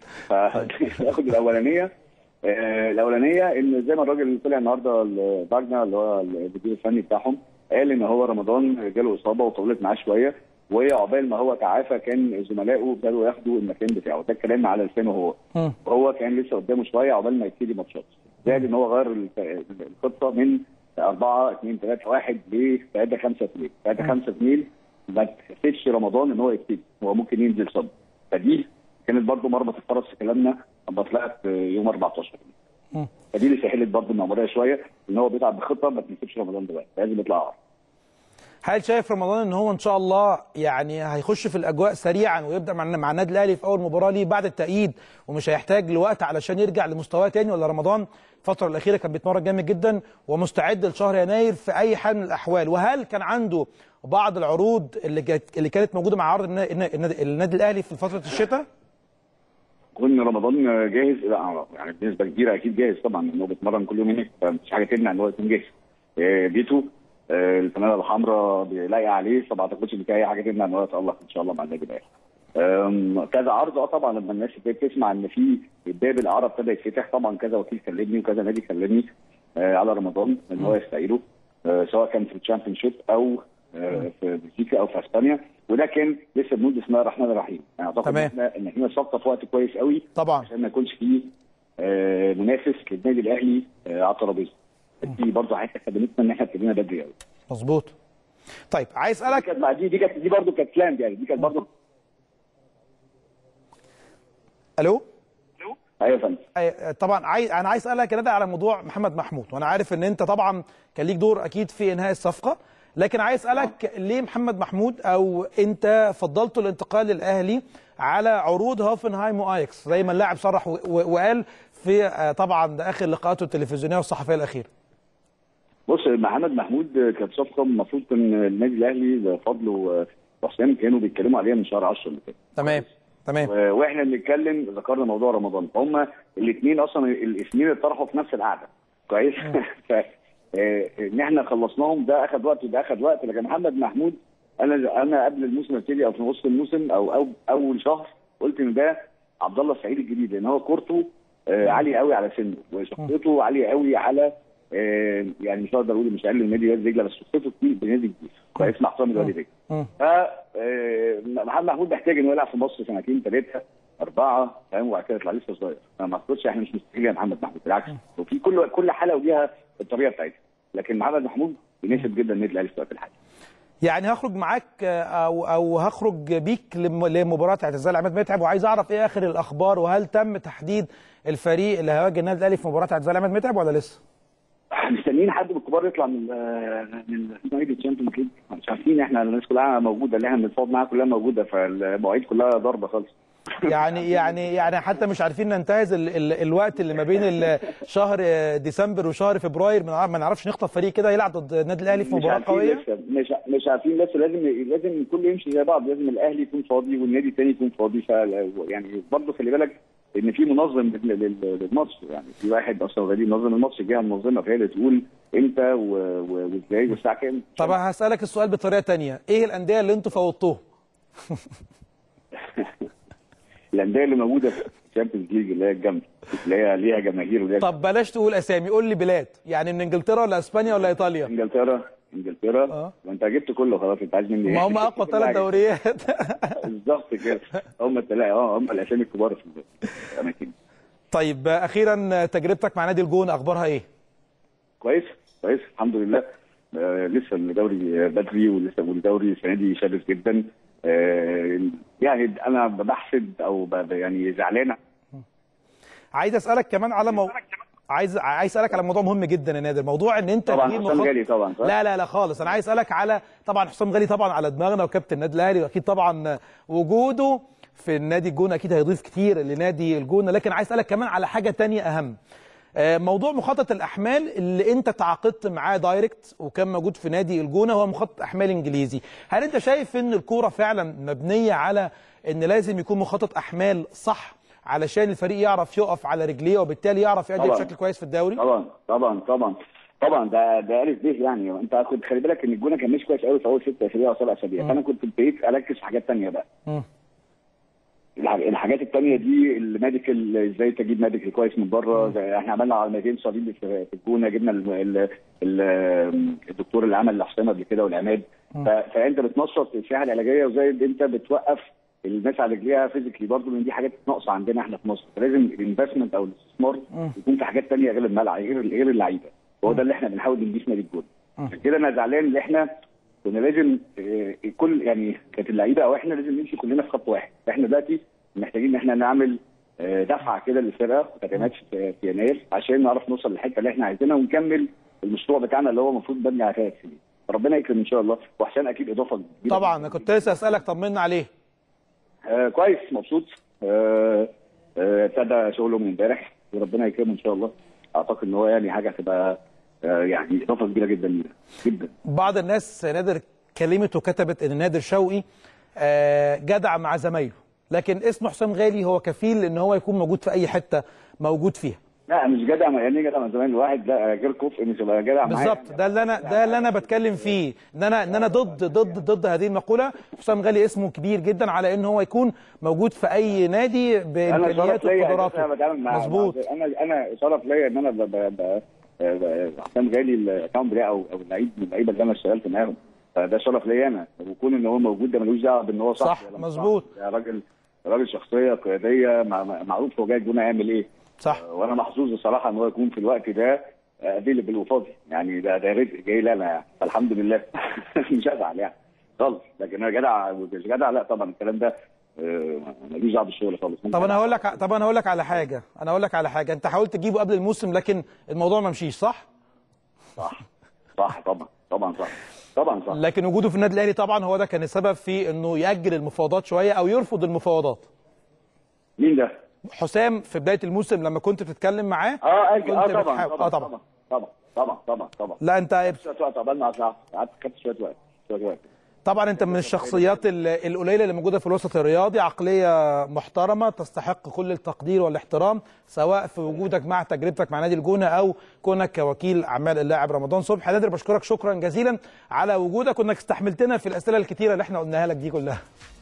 فاخد الاولانيه الاولانيه ان زي ما الراجل اللي طلع النهارده باجنا اللي هو المدير الفني بتاعهم قال ان هو رمضان جاله اصابه وطولت معاه شويه وعقبال ما هو تعافى كان زملائه ابتدوا ياخدوا المكان بتاعه ده الكلام على لسانه هو وهو كان لسه قدامه شويه عقبال ما يبتدي ماتشات زائد ان هو غير الخطه من 4 2 3 1 ل 3 5 2 3 5 2 ما تحسبش رمضان ان هو يبتدي هو ممكن ينزل صد فدي كانت برضو مربط الفرس في كلامنا لما طلعت يوم 14 مم. فدي اللي سهلت برضو المأمورية شويه ان هو بيلعب بخطه ما تنسبش رمضان دلوقتي لازم يطلع عرض. هل شايف رمضان ان هو ان شاء الله يعني هيخش في الاجواء سريعا ويبدا مع مع النادي الاهلي في اول مباراه ليه بعد التأييد ومش هيحتاج لوقت علشان يرجع لمستواه تاني ولا رمضان الفتره الاخيره كان بيتمرن جامد جدا ومستعد لشهر يناير في اي حال من الاحوال وهل كان عنده بعض العروض اللي جت اللي كانت موجوده مع عرض النا- النادي, النادي الاهلي في فتره الشتاء كون رمضان جاهز لا يعني بنسبه كبيره اكيد جاهز طبعا ان هو بيتمرن كل يوم هناك فمفيش حاجه تمنع ان هو يكون جاهز آه، بيته آه، الفانيله الحمراء لايقه عليه فما اعتقدش ان في اي حاجه تمنع ان هو يتالق ان شاء الله مع النادي الاهلي. آم، كذا عرض اه طبعا لما الناس ابتدت تسمع ان في باب الاعاره ابتدى يتفتح طبعا كذا وكيل كلمني وكذا نادي كلمني آه، على رمضان ان هو يستعيره آه، سواء كان في الشامبيون شيب او آه، في بلجيكا او في اسبانيا وده كان لسه بنقول بسم الله الرحمن الرحيم يعني اعتقد تمام. ان احنا ان احنا صفقه في وقت كويس قوي طبعا عشان ما يكونش فيه آه، منافس للنادي الاهلي آه، على الترابيزه دي برضه حاجه خدمتنا ان احنا ابتدينا بدري قوي مظبوط طيب عايز دي اسالك كانت مع- دي دي كانت دي برضه كانت بلاند يعني دي كانت برضه الو ايوه يا فندم أي- طبعا عايز انا عايز اسالك يا ندى على موضوع محمد محمود وانا عارف ان انت طبعا كان ليك دور اكيد في انهاء الصفقه لكن عايز اسالك ليه محمد محمود او انت فضلت الانتقال للاهلي على عروض هوفنهايم واياكس زي ما اللاعب صرح و- و- وقال في آه، طبعا ده اخر لقاءاته التلفزيونيه والصحفيه الاخيره بص محمد محمود كانت صفقه المفروض كان النادي الاهلي فضله وحسام كانوا بيتكلموا عليها من شهر 10 اللي فات تمام تمام و- واحنا بنتكلم ذكرنا موضوع رمضان فهم الاثنين اصلا الاسمين اتطرحوا في نفس القعده كويس ف آه، ان احنا خلصناهم ده اخذ وقت وده اخذ وقت لكن محمد محمود انا انا قبل الموسم يبتدي او في نص الموسم او او اول شهر قلت ان ده عبد الله السعيد الجديد لان هو كورته آه، عاليه قوي على سنه وشخصيته عاليه قوي على آه، يعني مش هقدر اقول مش اقل من نادي وادي دجله بس شخصيته كتير بنادي كبير كويس مع احترامي لوادي دجله مم. ف آه، محمد محمود محتاج انه يلعب في مصر سنتين ثلاثه اربعه فاهم وبعد كده يطلع لسه صغير فما اعتقدش احنا مش مستحيل يا محمد محمود بالعكس وفي كل كل حاله وليها الطريقه بتاعتها لكن محمد محمود يناسب جدا النادي الاهلي في الوقت الحالي يعني هخرج معاك آه، او او هخرج بيك لم- لمباراه اعتزال عماد متعب وعايز اعرف ايه اخر الاخبار وهل تم تحديد الفريق اللي هيواجه النادي الاهلي في مباراه اعتزال عماد متعب ولا لسه؟ مستنيين حد من الكبار يطلع من آه، من نادي الشامبيونز ليج مش عارفين احنا الناس كلها موجوده اللي احنا بنتفاوض معاها كلها موجوده فالمواعيد كلها ضربه خالص يعني يعني يعني حتى مش عارفين ننتهز ال ال الوقت اللي ما بين ال- شهر ديسمبر وشهر فبراير ما نعرف- ما نعرفش نخطف فريق كده يلعب ضد النادي الاهلي في مش مباراه عارفين قويه لسه مش مش عارفين لسه لازم لازم كله يمشي زي بعض لازم الاهلي يكون فاضي والنادي الثاني يكون فاضي ف يعني برضه خلي بالك ان في منظم لل- لل- للماتش يعني في واحد اصلا غالي منظم الماتش الجهه المنظمه فهي اللي تقول امتى و- و- وازاي والساعه كام طب هسالك السؤال بطريقه تانية ايه الانديه اللي انتوا فوضتوهم؟ الانديه اللي موجوده في الشامبيونز ليج اللي هي الجامده اللي هي ليها جماهير وليها طب بلاش تقول اسامي قول لي بلاد يعني من انجلترا ولا اسبانيا ولا ايطاليا؟ انجلترا انجلترا اه. وانت جبت كله خلاص انت عايز مني ما هم اقوى ثلاث دوريات بالظبط كده هم الثلاثه اه هم الاسامي الكبار في الاماكن طيب اخيرا تجربتك مع نادي الجون اخبارها ايه؟ كويس كويس الحمد لله آه لسه الدوري بدري ولسه والدوري السنه دي شرس جدا آه يعني انا بحسد او ب- يعني زعلان عايز اسالك كمان على مو... عايز عايز اسالك على موضوع مهم جدا يا نادر موضوع ان انت طبعا تجيب حسام مخط- غالي طبعا صح؟ لا لا لا خالص انا عايز اسالك على طبعا حسام غالي طبعا على دماغنا وكابتن النادي الاهلي واكيد طبعا وجوده في النادي الجونه اكيد هيضيف كتير لنادي الجونه لكن عايز اسالك كمان على حاجه تانية اهم آه، موضوع مخطط الاحمال اللي انت تعاقدت معاه دايركت وكان موجود في نادي الجونه هو مخطط احمال انجليزي هل انت شايف ان الكوره فعلا مبنيه على ان لازم يكون مخطط احمال صح علشان الفريق يعرف يقف على رجليه وبالتالي يعرف يأدي طبعاً. بشكل كويس في الدوري طبعا طبعا طبعا طبعا ده ده الف ب يعني انت كنت خلي بالك ان الجونه كان ماشي كويس قوي في اول ست اسابيع او سبع اسابيع فانا كنت ابتديت اركز في حاجات ثانيه بقى مم. الح- الحاجات التانية دي الميديكال ازاي تجيب ميديكال كويس من بره زي احنا عملنا عمليتين صليبي في في الجونه جبنا ال ال ال الدكتور اللي عمل لحسام قبل كده والعماد ف- فانت بتنشط الساحه العلاجيه وزي اللي انت بتوقف الناس على رجليها فيزيكلي برضه لان دي حاجات ناقصه عندنا احنا في مصر فلازم الانفستمنت او الاستثمار يكون في حاجات تانية غير الملعب غير غير اللعيبه هو ده اللي احنا بنحاول نجيب نادي الجونه عشان كده انا زعلان ان احنا كنا لازم آه، كل يعني كانت اللعيبه او احنا لازم نمشي كلنا في خط واحد احنا دلوقتي محتاجين ان احنا نعمل آه، دفعه كده للفرقه وتدعيمات في في يناير عشان نعرف نوصل للحته اللي احنا عايزينها ونكمل المشروع بتاعنا اللي هو المفروض بني على ثلاث سنين ربنا يكرم ان شاء الله وحسام اكيد اضافه كبيره طبعا انا كنت لسه اسالك طمنا عليه آه كويس مبسوط آه، آه، ابتدى شغله من امبارح وربنا يكرمه ان شاء الله اعتقد ان هو يعني حاجه هتبقى آه، يعني اضافه كبيره جدا جدا بعض الناس نادر كلمت وكتبت ان نادر شوقي آه، جدع مع زمايله لكن اسم حسام غالي هو كفيل ان هو يكون موجود في اي حته موجود فيها لا مش جدع مع- يعني إيه جدع مع زمان الواحد لا غير كفء مش هيبقى جدع معايا. بالظبط ده اللي انا ده اللي انا بتكلم فيه ان انا ان انا ضد ضد ضد هذه المقوله حسام غالي اسمه كبير جدا على ان هو يكون موجود في اي نادي انا شرف بامكانياته ليا وقدراته انا بتعامل مع مظبوط مع- انا انا شرف ليا ان انا ب- ب- ب- ب- حسام غالي الاكونت بتاعي او او اللعيب من اللعيبه اللي انا اشتغلت معاهم فده شرف ليا انا وكون ان هو موجود ده ملوش دعوه بان هو صح صح، ولا مش مظبوط. صح. ده راجل راجل شخصيه قياديه مع- مع- معروف هو جاي الجونه يعمل ايه صح وانا محظوظ الصراحه ان هو يكون في الوقت ده افيلبل وفاضي يعني ده ده رزق جاي لي انا يعني فالحمد لله مش هزعل يعني خالص لكن انا جدع مش جدع لا طبعا الكلام ده آه، ملوش دعوه بالشغل خالص طب انا هقول لك طب انا هقول لك على حاجه انا هقول لك على حاجه انت حاولت تجيبه قبل الموسم لكن الموضوع ما مشيش صح صح صح طبعا طبعا صح طبعا صح لكن وجوده في النادي الاهلي طبعا هو ده كان السبب في انه ياجل المفاوضات شويه او يرفض المفاوضات مين ده؟ حسام في بدايه الموسم لما كنت بتتكلم معاه اه كنت أجل. اه طبعا بتحاول- طبعا اه طبعا طبعا طبعا طبعا طبعا لا انت شويه وقت عقبال ما أطلع. قعدت خدت شويه وقت شويه وقت طبعا انت من الشخصيات ال- القليله اللي موجوده في الوسط الرياضي عقليه محترمه تستحق كل التقدير والاحترام سواء في وجودك مع تجربتك مع نادي الجونه او كونك كوكيل اعمال اللاعب رمضان صبحي نادر بشكرك شكرا جزيلا على وجودك وانك استحملتنا في الاسئله الكتيره اللي احنا قلناها لك دي كلها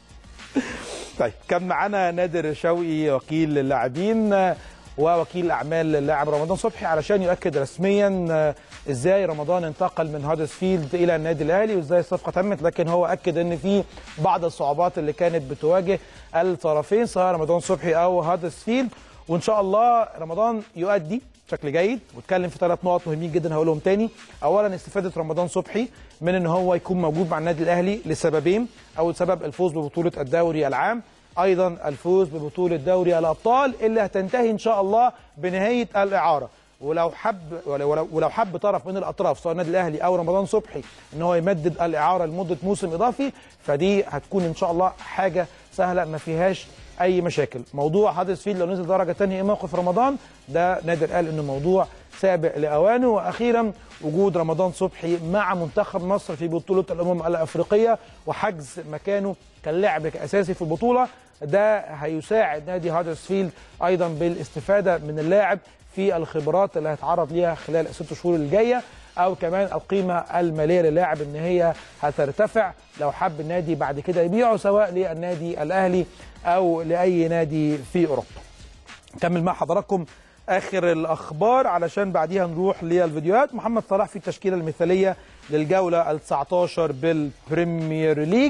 طيب كان معانا نادر شوقي وكيل اللاعبين ووكيل اعمال اللاعب رمضان صبحي علشان يؤكد رسميا آه، ازاي رمضان انتقل من هادرسفيلد الى النادي الاهلي وازاي الصفقه تمت لكن هو اكد ان في بعض الصعوبات اللي كانت بتواجه الطرفين سواء رمضان صبحي او هادرسفيلد وان شاء الله رمضان يؤدي بشكل جيد واتكلم في ثلاث نقط مهمين جدا هقولهم تاني اولا استفاده رمضان صبحي من ان هو يكون موجود مع النادي الاهلي لسببين اول سبب الفوز ببطوله الدوري العام ايضا الفوز ببطوله دوري الابطال اللي هتنتهي ان شاء الله بنهايه الاعاره ولو حب ولو, ولو- ولو حب طرف من الاطراف سواء النادي الاهلي او رمضان صبحي ان هو يمدد الاعاره لمده موسم اضافي فدي هتكون ان شاء الله حاجه سهله ما فيهاش اي مشاكل موضوع هادرسفيلد لو نزل درجه ثانيه ايه موقف رمضان ده نادر قال انه موضوع سابق لاوانه واخيرا وجود رمضان صبحي مع منتخب مصر في بطوله الامم الافريقيه وحجز مكانه كلاعب اساسي في البطوله ده هيساعد نادي هادرسفيلد ايضا بالاستفاده من اللاعب في الخبرات اللي هيتعرض ليها خلال الست شهور الجايه او كمان القيمه الماليه للاعب ان هي هترتفع لو حب النادي بعد كده يبيعه سواء للنادي الاهلي او لاي نادي في اوروبا. نكمل مع حضراتكم اخر الاخبار علشان بعديها نروح للفيديوهات محمد صلاح في التشكيله المثاليه للجوله ال 19 بالبريمير ليج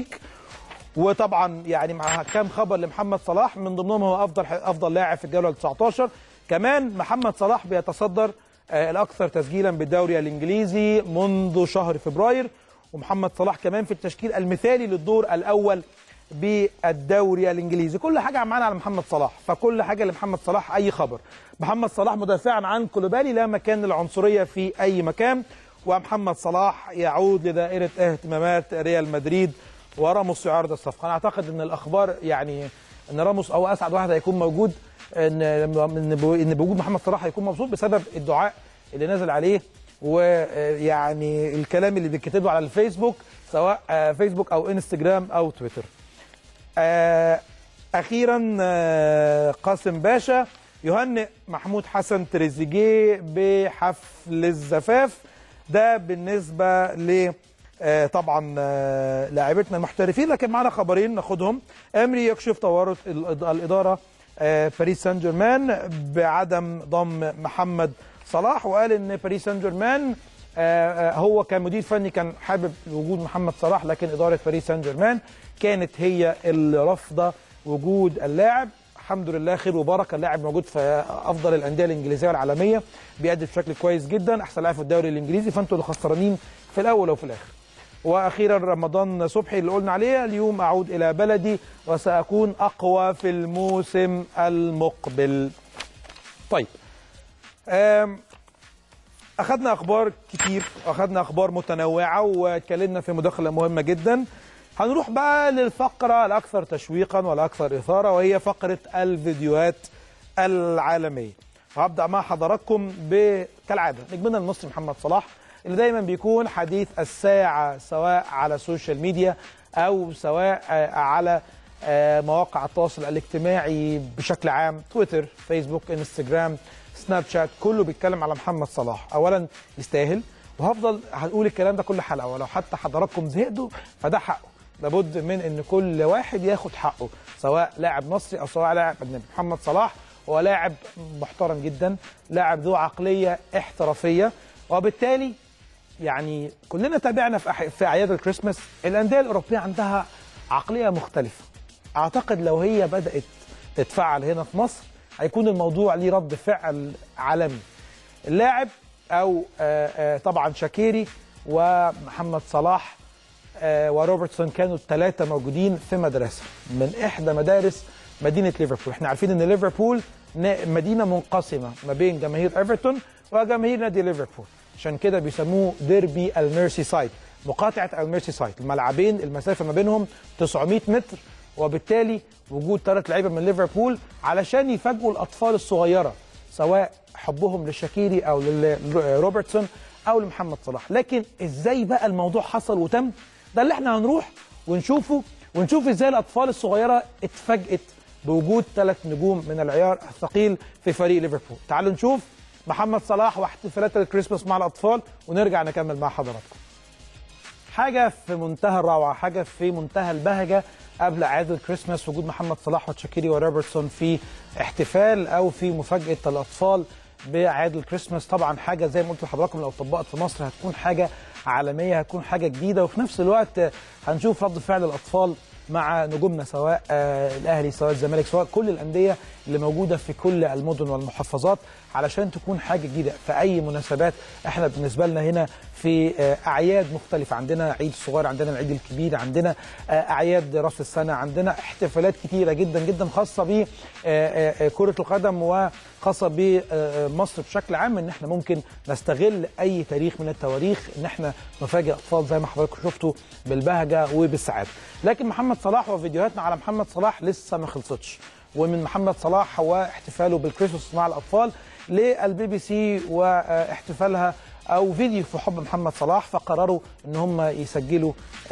وطبعا يعني مع كام خبر لمحمد صلاح من ضمنهم هو افضل افضل لاعب في الجوله ال 19 كمان محمد صلاح بيتصدر آه، الاكثر تسجيلا بالدوري الانجليزي منذ شهر فبراير ومحمد صلاح كمان في التشكيل المثالي للدور الاول بالدوري الانجليزي كل حاجه معانا على محمد صلاح فكل حاجه لمحمد صلاح اي خبر محمد صلاح مدافعا عن كولوبالي لا مكان للعنصريه في اي مكان ومحمد صلاح يعود لدائره اهتمامات ريال مدريد وراموس يعارض الصفقه انا اعتقد ان الاخبار يعني ان راموس هو اسعد واحد هيكون موجود ان ان ان بوجود محمد صلاح هيكون مبسوط بسبب الدعاء اللي نازل عليه ويعني الكلام اللي بيتكتب له على الفيسبوك سواء آه، فيسبوك او انستجرام او تويتر آه، اخيرا آه، قاسم باشا يهنئ محمود حسن تريزيجيه بحفل الزفاف ده بالنسبه ل آه، طبعا آه، لاعبتنا المحترفين لكن معنا خبرين ناخدهم امري يكشف تورط الإد- الاداره آه، باريس سان جيرمان بعدم ضم محمد صلاح وقال ان باريس سان جيرمان آه، آه، هو كمدير فني كان حابب وجود محمد صلاح لكن اداره باريس سان جيرمان كانت هي اللي رافضه وجود اللاعب الحمد لله خير وبركه اللاعب موجود في افضل الانديه الانجليزيه والعالميه بيأدي بشكل كويس جدا احسن لاعب في الدوري الانجليزي فانتوا اللي خسرانين في الاول وفي الاخر واخيرا رمضان صبحي اللي قلنا عليه اليوم اعود الى بلدي وساكون اقوى في الموسم المقبل طيب أم اخذنا اخبار كتير اخذنا اخبار متنوعه واتكلمنا في مداخله مهمه جدا هنروح بقى للفقره الاكثر تشويقا والاكثر اثاره وهي فقره الفيديوهات العالميه وهبدا مع حضراتكم ب- كالعاده نجمنا المصري محمد صلاح اللي دايما بيكون حديث الساعه سواء على السوشيال ميديا او سواء آه، على آه، مواقع التواصل الاجتماعي بشكل عام تويتر فيسبوك انستجرام سناب شات كله بيتكلم على محمد صلاح اولا يستاهل وهفضل هنقول الكلام ده كل حلقه ولو حتى حضراتكم زهقتوا فده حقه لابد من ان كل واحد ياخد حقه سواء لاعب مصري او سواء لاعب اجنبي محمد صلاح هو لاعب محترم جدا لاعب ذو عقليه احترافيه وبالتالي يعني كلنا تابعنا في أح- في اعياد الكريسماس الانديه الاوروبيه عندها عقليه مختلفه اعتقد لو هي بدات تتفعل هنا في مصر هيكون الموضوع ليه رد فعل عالمي اللاعب او آه، آه، طبعا شاكيري ومحمد صلاح آه، وروبرتسون كانوا الثلاثه موجودين في مدرسه من احدى مدارس مدينه ليفربول احنا عارفين ان ليفربول نا- مدينه منقسمه ما بين جماهير ايفرتون وجماهير نادي ليفربول عشان كده بيسموه ديربي الميرسي سايد مقاطعه الميرسي سايد الملعبين المسافه ما بينهم 900 متر وبالتالي وجود ثلاث لعيبه من ليفربول علشان يفاجئوا الاطفال الصغيره سواء حبهم للشاكيري او لروبرتسون او لمحمد صلاح لكن ازاي بقى الموضوع حصل وتم ده اللي احنا هنروح ونشوفه ونشوف ازاي الاطفال الصغيره اتفاجئت بوجود ثلاث نجوم من العيار الثقيل في فريق ليفربول تعالوا نشوف محمد صلاح واحتفالات الكريسماس مع الاطفال ونرجع نكمل مع حضراتكم حاجه في منتهى الروعه حاجه في منتهى البهجه قبل اعياد الكريسماس وجود محمد صلاح وتشاكيري وروبرتسون في احتفال او في مفاجاه الاطفال باعياد الكريسماس طبعا حاجه زي ما قلت لحضراتكم لو اتطبقت في مصر هتكون حاجه عالميه هتكون حاجه جديده وفي نفس الوقت هنشوف رد فعل الاطفال مع نجومنا سواء آه الاهلي سواء الزمالك سواء كل الانديه اللي موجوده في كل المدن والمحافظات علشان تكون حاجه جديده في اي مناسبات احنا بالنسبه لنا هنا في آه اعياد مختلفه عندنا عيد الصغير عندنا العيد الكبير عندنا آه اعياد راس السنه عندنا احتفالات كتيره جدا جدا خاصه ب كره القدم وخاصه بمصر بشكل عام ان احنا ممكن نستغل اي تاريخ من التواريخ ان احنا نفاجئ اطفال زي ما حضراتكم شفتوا بالبهجه وبالسعاده لكن محمد صلاح وفيديوهاتنا على محمد صلاح لسه ما خلصتش ومن محمد صلاح واحتفاله بالكريسماس مع الاطفال للبي بي سي واحتفالها او فيديو في حب محمد صلاح فقرروا ان هم يسجلوا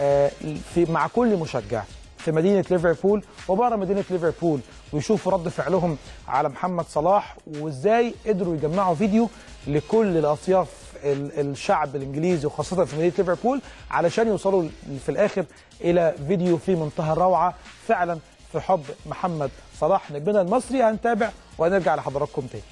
في مع كل مشجع في مدينه ليفربول وبره مدينه ليفربول ويشوفوا رد فعلهم على محمد صلاح وازاي قدروا يجمعوا فيديو لكل الاطياف الشعب الانجليزي وخاصه في مدينه ليفربول علشان يوصلوا في الاخر الى فيديو في منتهى الروعه فعلا في حب محمد صلاح نجمنا المصري هنتابع وهنرجع لحضراتكم تاني.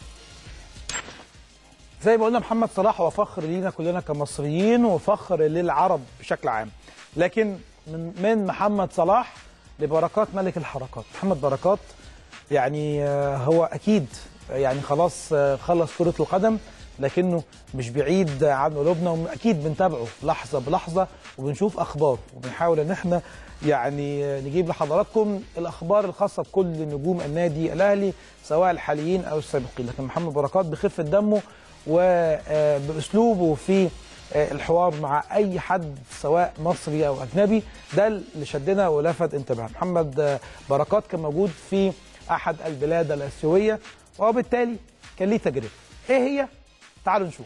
زي ما قلنا محمد صلاح هو فخر لينا كلنا كمصريين وفخر للعرب بشكل عام. لكن من من محمد صلاح لبركات ملك الحركات، محمد بركات يعني هو اكيد يعني خلاص خلص كرة القدم لكنه مش بعيد عن قلوبنا واكيد بنتابعه لحظه بلحظه وبنشوف اخباره وبنحاول ان احنا يعني نجيب لحضراتكم الاخبار الخاصه بكل نجوم النادي الاهلي سواء الحاليين او السابقين لكن محمد بركات بخفه دمه وباسلوبه في الحوار مع اي حد سواء مصري او اجنبي ده اللي شدنا ولفت انتباهنا محمد بركات كان موجود في احد البلاد الاسيويه وبالتالي كان ليه تجربه ايه هي تعالوا نشوف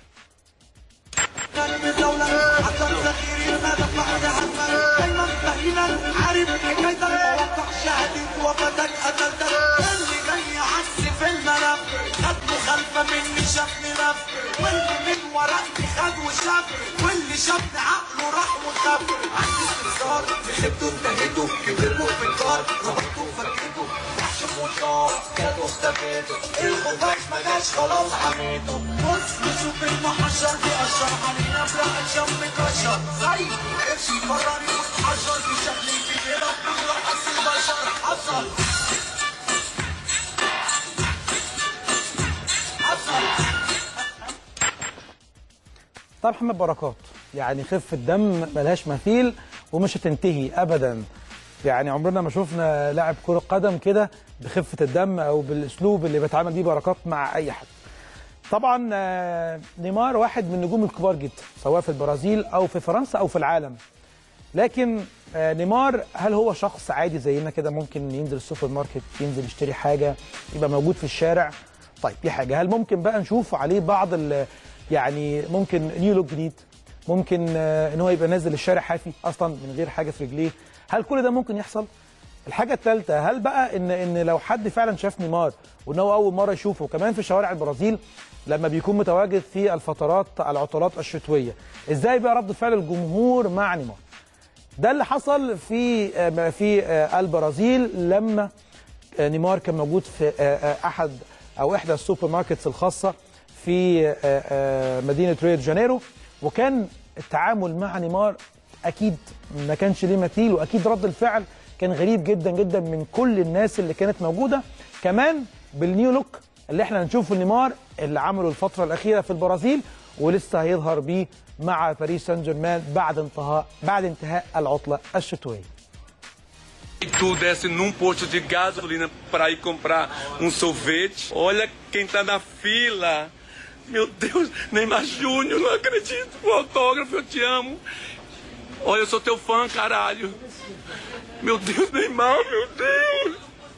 دايما دايما عارف حكايتك موقع شهادة وفاتك قتلتك اللي جاي عكس في الملف خد مخالفة مني شافني لف واللي من ورقتي خد وشاف واللي شافني عقله راح وخاف عندي استفسار خبته انتهيته كبرته في الدار ربطته فكيته وحش موتار كانت اختفيته الخفاش ما جاش خلاص عميته بص نشوف المحشر بيقشر علينا برقة شم مكشر زي قرش فراري واتحشر بشكل كبير بنروح اصل البشر حصل طب محمد بركات يعني خفه دم ملهاش مثيل ومش هتنتهي ابدا يعني عمرنا ما شفنا لاعب كره قدم كده بخفه الدم او بالاسلوب اللي بيتعامل بيه بركات مع اي حد طبعا آه، نيمار واحد من النجوم الكبار جدا سواء في البرازيل او في فرنسا او في العالم لكن آه، نيمار هل هو شخص عادي زينا كده ممكن ينزل السوبر ماركت ينزل يشتري حاجه يبقى موجود في الشارع طيب دي حاجه هل ممكن بقى نشوف عليه بعض ال- يعني ممكن نيو لوك جديد ممكن آه، ان هو يبقى نازل الشارع حافي اصلا من غير حاجه في رجليه هل كل ده ممكن يحصل الحاجه الثالثه هل بقى ان ان لو حد فعلا شاف نيمار وان هو اول مره يشوفه كمان في شوارع البرازيل لما بيكون متواجد في الفترات العطلات الشتويه ازاي بقى رد فعل الجمهور مع نيمار ده اللي حصل في آه، في آه، البرازيل لما آه، نيمار كان موجود في آه، آه، احد او احدى السوبر ماركتس الخاصه في آه، آه، مدينه ريو دي جانيرو وكان التعامل مع نيمار اكيد ما كانش ليه مثيل واكيد رد الفعل كان غريب جدا جدا من كل الناس اللي كانت موجوده كمان بالنيو لوك اللي احنا هنشوفه نيمار اللي عمله الفتره الاخيره في البرازيل ولسه هيظهر بيه مع باريس سان جيرمان بعد انتهاء بعد انتهاء العطله الشتويه E tu desce num posto de gasolina para ir comprar um sorvete. Olha quem tá na fila. Meu Deus, Neymar Júnior, não acredito. O autógrafo, eu te amo. Olha, eu sou teu fã, caralho. Meu Deus, Neymar, meu Deus.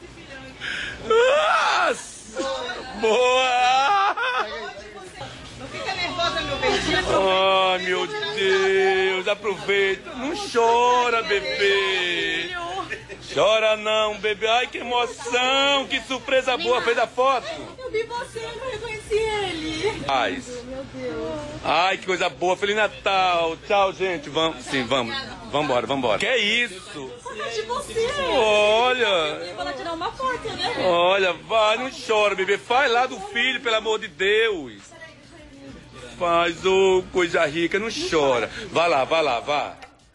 Nossa, boa! Não fica nervosa, meu beijinho. Ai, meu Deus, aproveita. Não chora, bebê. Chora não, bebê. Ai, que emoção, que surpresa boa. Fez a foto? Eu vi você, eu não reconheci ele. Ai, Meu Deus. ai, que coisa boa. Feliz Natal. Tchau, gente. Vamos, sim, vamos. Vambora, vambora. Que é isso? Saudade de você. Olha, Eu vou lá tirar uma foto, né? olha, vai, não chora, bebê. Faz lá do filho, pelo amor de Deus. Faz, ô, coisa rica, não chora. Vai lá, vai lá, vai.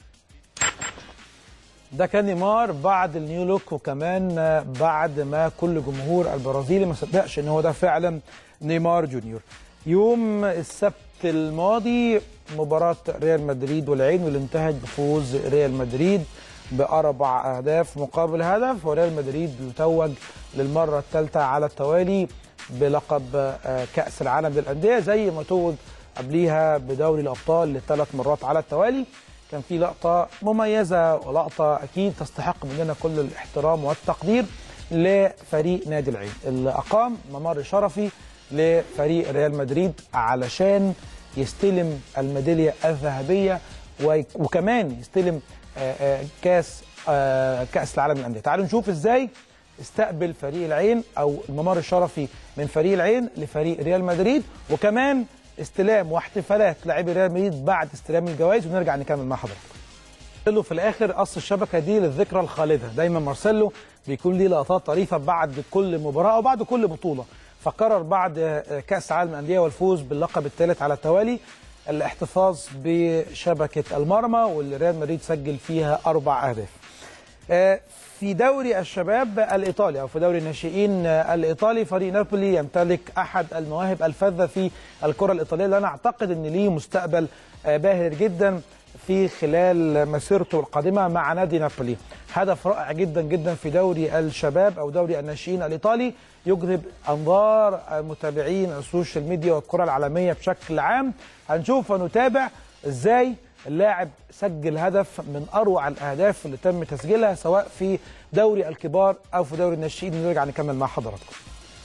ده كان نيمار بعد النيو لوك وكمان آه، بعد ما كل جمهور البرازيلي ما صدقش ان هو ده فعلا نيمار جونيور يوم السبت الماضي مباراة ريال مدريد والعين واللي انتهت بفوز ريال مدريد بأربع أهداف مقابل هدف وريال مدريد يتوج للمرة الثالثة على التوالي بلقب آه، كأس العالم للأندية زي ما توج قبليها بدوري الأبطال لثلاث مرات على التوالي كان في لقطة مميزة ولقطة أكيد تستحق مننا كل الاحترام والتقدير لفريق نادي العين اللي أقام ممر شرفي لفريق ريال مدريد علشان يستلم الميدالية الذهبية وي- وكمان يستلم آه، آه، كاس آه، كأس العالم للأندية تعالوا نشوف إزاي استقبل فريق العين أو الممر الشرفي من فريق العين لفريق ريال مدريد وكمان استلام واحتفالات لاعبي ريال مدريد بعد استلام الجوائز ونرجع نكمل مع حضراتكم. مارسيلو في الاخر قص الشبكه دي للذكرى الخالده، دايما مارسيلو بيكون ليه لقطات طريفه بعد كل مباراه او بعد كل بطوله، فقرر بعد آه، كاس عالم الانديه والفوز باللقب الثالث على التوالي الاحتفاظ بشبكه المرمى واللي ريال مدريد سجل فيها اربع اهداف. آه، في دوري الشباب الايطالي او في دوري الناشئين آه، الايطالي فريق نابولي يمتلك احد المواهب الفذه في الكره الايطاليه اللي انا اعتقد ان ليه مستقبل آه، باهر جدا في خلال مسيرته القادمه مع نادي نابولي هدف رائع جدا جدا في دوري الشباب او دوري الناشئين الايطالي يجذب انظار آه، متابعين السوشيال ميديا والكره العالميه بشكل عام هنشوف ونتابع ازاي اللاعب سجل هدف من اروع الاهداف اللي تم تسجيلها سواء في دوري الكبار او في دوري الناشئين نرجع نكمل مع حضراتكم.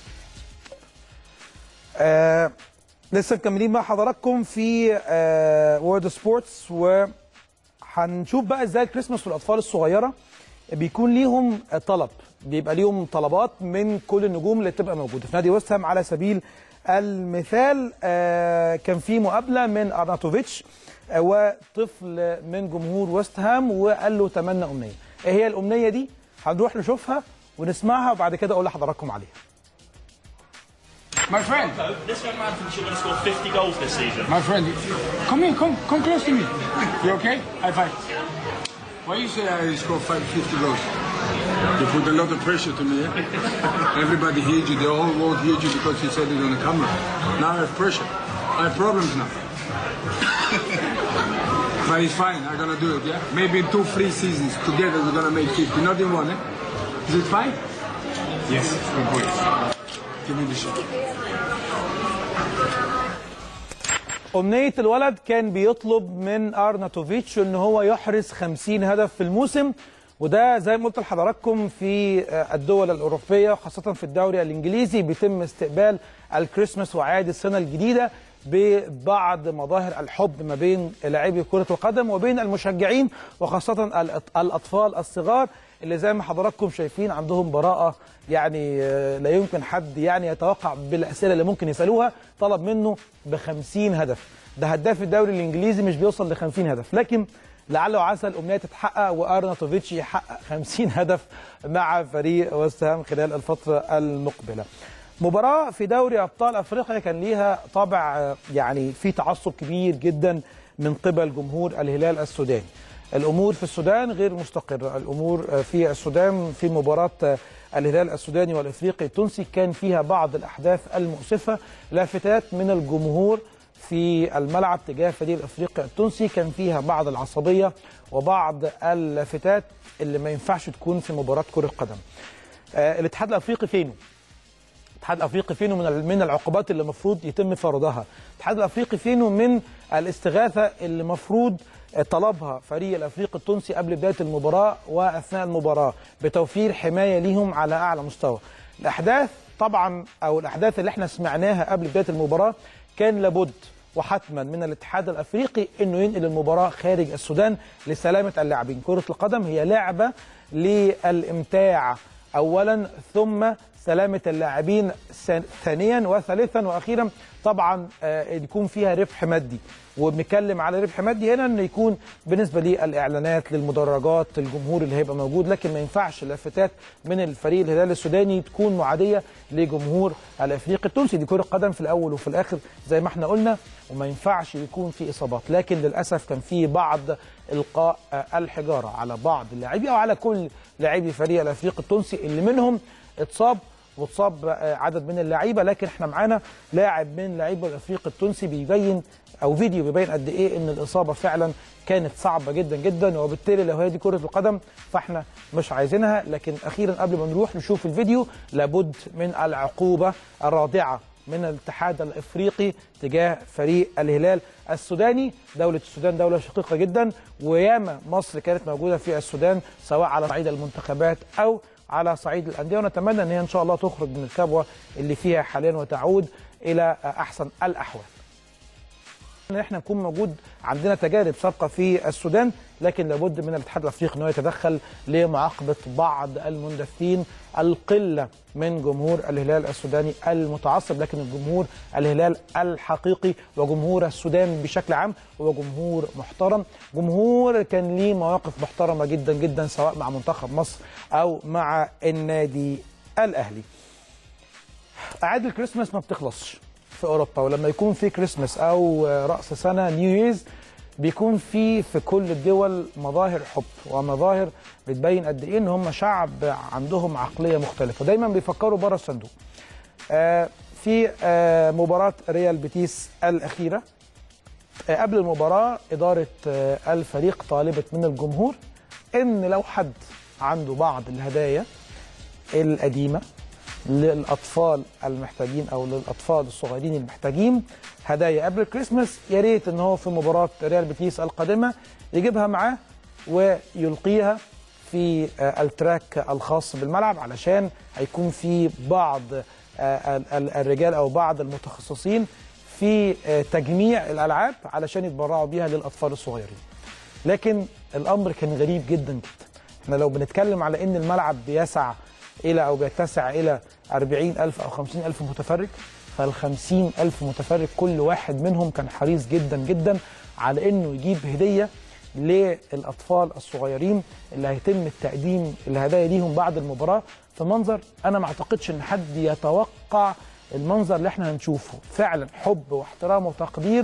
آه لسه مكملين مع حضراتكم في آه وورد سبورتس وهنشوف بقى ازاي الكريسماس والاطفال الصغيره بيكون ليهم طلب بيبقى ليهم طلبات من كل النجوم اللي تبقى موجوده في نادي ويست هام على سبيل المثال آه كان في مقابله من ارناتوفيتش آه وطفل من جمهور ويست هام وقال له تمنى امنيه ايه هي الامنيه دي هنروح نشوفها ونسمعها وبعد كده اقول لحضراتكم عليها My friend, This young man thinks you're going to score 50 goals this season. my friend, come here, come, come close to me. You okay? High five. Why you say I score five, 50 goals? You put a lot of pressure to me. Eh? Everybody hears you, the whole world hears you because you said it on the camera. Now I have pressure. I have problems now. But it's fine. I'm gonna do it. Yeah. Maybe in two, three seasons together we're gonna make 50. Not in one. Eh? Is it fine? Yes. Good boy. Give me the shot. أمنية الولد كان بيطلب من أرناتوفيتش إن هو يحرز 50 هدف في الموسم وده زي ما قلت لحضراتكم في آه، الدول الأوروبية خاصة في الدوري الإنجليزي بيتم استقبال الكريسماس وأعياد السنة الجديدة ببعض مظاهر الحب ما بين لاعبي كرة القدم وبين المشجعين وخاصة الأط- الأطفال الصغار اللي زي ما حضراتكم شايفين عندهم براءة يعني آه، لا يمكن حد يعني يتوقع بالأسئلة اللي ممكن يسألوها طلب منه ب 50 هدف ده هداف الدوري الإنجليزي مش بيوصل ل 50 هدف لكن لعل وعسى الأمنية تتحقق وأرناتوفيتش يحقق 50 هدف مع فريق وست هام خلال الفترة المقبلة مباراة في دوري أبطال أفريقيا كان ليها طابع آه، يعني في تعصب كبير جدا من قبل جمهور الهلال السوداني الامور في السودان غير مستقره، الامور في السودان في مباراه الهلال السوداني والافريقي التونسي كان فيها بعض الاحداث المؤسفه لافتات من الجمهور في الملعب تجاه فريق الافريقي التونسي كان فيها بعض العصبيه وبعض اللافتات اللي ما ينفعش تكون في مباراه كره قدم. آه، الاتحاد الافريقي فينه؟ الاتحاد الافريقي فينه من من العقوبات اللي المفروض يتم فرضها الاتحاد الافريقي فينه من الاستغاثه اللي المفروض طلبها فريق الافريقي التونسي قبل بدايه المباراه واثناء المباراه بتوفير حمايه ليهم على اعلى مستوى الاحداث طبعا او الاحداث اللي احنا سمعناها قبل بدايه المباراه كان لابد وحتما من الاتحاد الافريقي انه ينقل المباراه خارج السودان لسلامه اللاعبين كره القدم هي لعبه للامتاع اولا ثم سلامه اللاعبين ثان- ثانيا وثالثا واخيرا طبعا آه، يكون فيها ربح مادي وبنتكلم على ربح مادي هنا انه يكون بالنسبه للاعلانات للمدرجات الجمهور اللي هيبقى موجود لكن ما ينفعش لافتات من الفريق الهلال السوداني تكون معاديه لجمهور الافريقي التونسي دي كره قدم في الاول وفي الاخر زي ما احنا قلنا وما ينفعش يكون في اصابات لكن للاسف كان في بعض القاء آه، الحجاره على بعض اللاعبين او على كل لاعبي فريق الافريقي التونسي اللي منهم اتصاب واتصاب آه، عدد من اللعيبه لكن احنا معانا لاعب من لعيبه الافريقي التونسي بيبين او فيديو بيبين قد ايه ان الاصابه فعلا كانت صعبه جدا جدا وبالتالي لو هي دي كره القدم فاحنا مش عايزينها لكن اخيرا قبل ما نروح نشوف الفيديو لابد من العقوبه الرادعه من الاتحاد الافريقي تجاه فريق الهلال السوداني دوله السودان دوله شقيقه جدا وياما مصر كانت موجوده في السودان سواء على صعيد المنتخبات او على صعيد الانديه ونتمنى ان هي ان شاء الله تخرج من الكبوه اللي فيها حاليا وتعود الى احسن الاحوال ان احنا نكون موجود عندنا تجارب سابقه في السودان لكن لابد من الاتحاد الافريقي ان هو يتدخل لمعاقبه بعض المندثين القله من جمهور الهلال السوداني المتعصب لكن الجمهور الهلال الحقيقي وجمهور السودان بشكل عام هو جمهور محترم جمهور كان ليه مواقف محترمه جدا جدا سواء مع منتخب مصر او مع النادي الاهلي اعياد الكريسماس ما بتخلصش في اوروبا ولما يكون في كريسماس او راس سنه نيو ييرز بيكون في في كل الدول مظاهر حب ومظاهر بتبين قد ايه ان هم شعب عندهم عقليه مختلفه دايما بيفكروا بره الصندوق آه في آه مباراه ريال بيتيس الاخيره آه قبل المباراه اداره آه الفريق طالبت من الجمهور ان لو حد عنده بعض الهدايا القديمه للاطفال المحتاجين او للاطفال الصغيرين المحتاجين هدايا قبل الكريسماس يا ريت ان هو في مباراه ريال بيتيس القادمه يجيبها معاه ويلقيها في آه، التراك الخاص بالملعب علشان هيكون في بعض آه، ال- ال- الرجال او بعض المتخصصين في آه، تجميع الالعاب علشان يتبرعوا بيها للاطفال الصغيرين لكن الامر كان غريب جدا جدا احنا لو بنتكلم على ان الملعب بيسع الى او بيتسع الى 40000 او 50000 متفرج فال 50000 متفرج كل واحد منهم كان حريص جدا جدا على انه يجيب هديه للاطفال الصغيرين اللي هيتم التقديم الهدايا ليهم بعد المباراه في منظر انا ما اعتقدش ان حد يتوقع المنظر اللي احنا هنشوفه فعلا حب واحترام وتقدير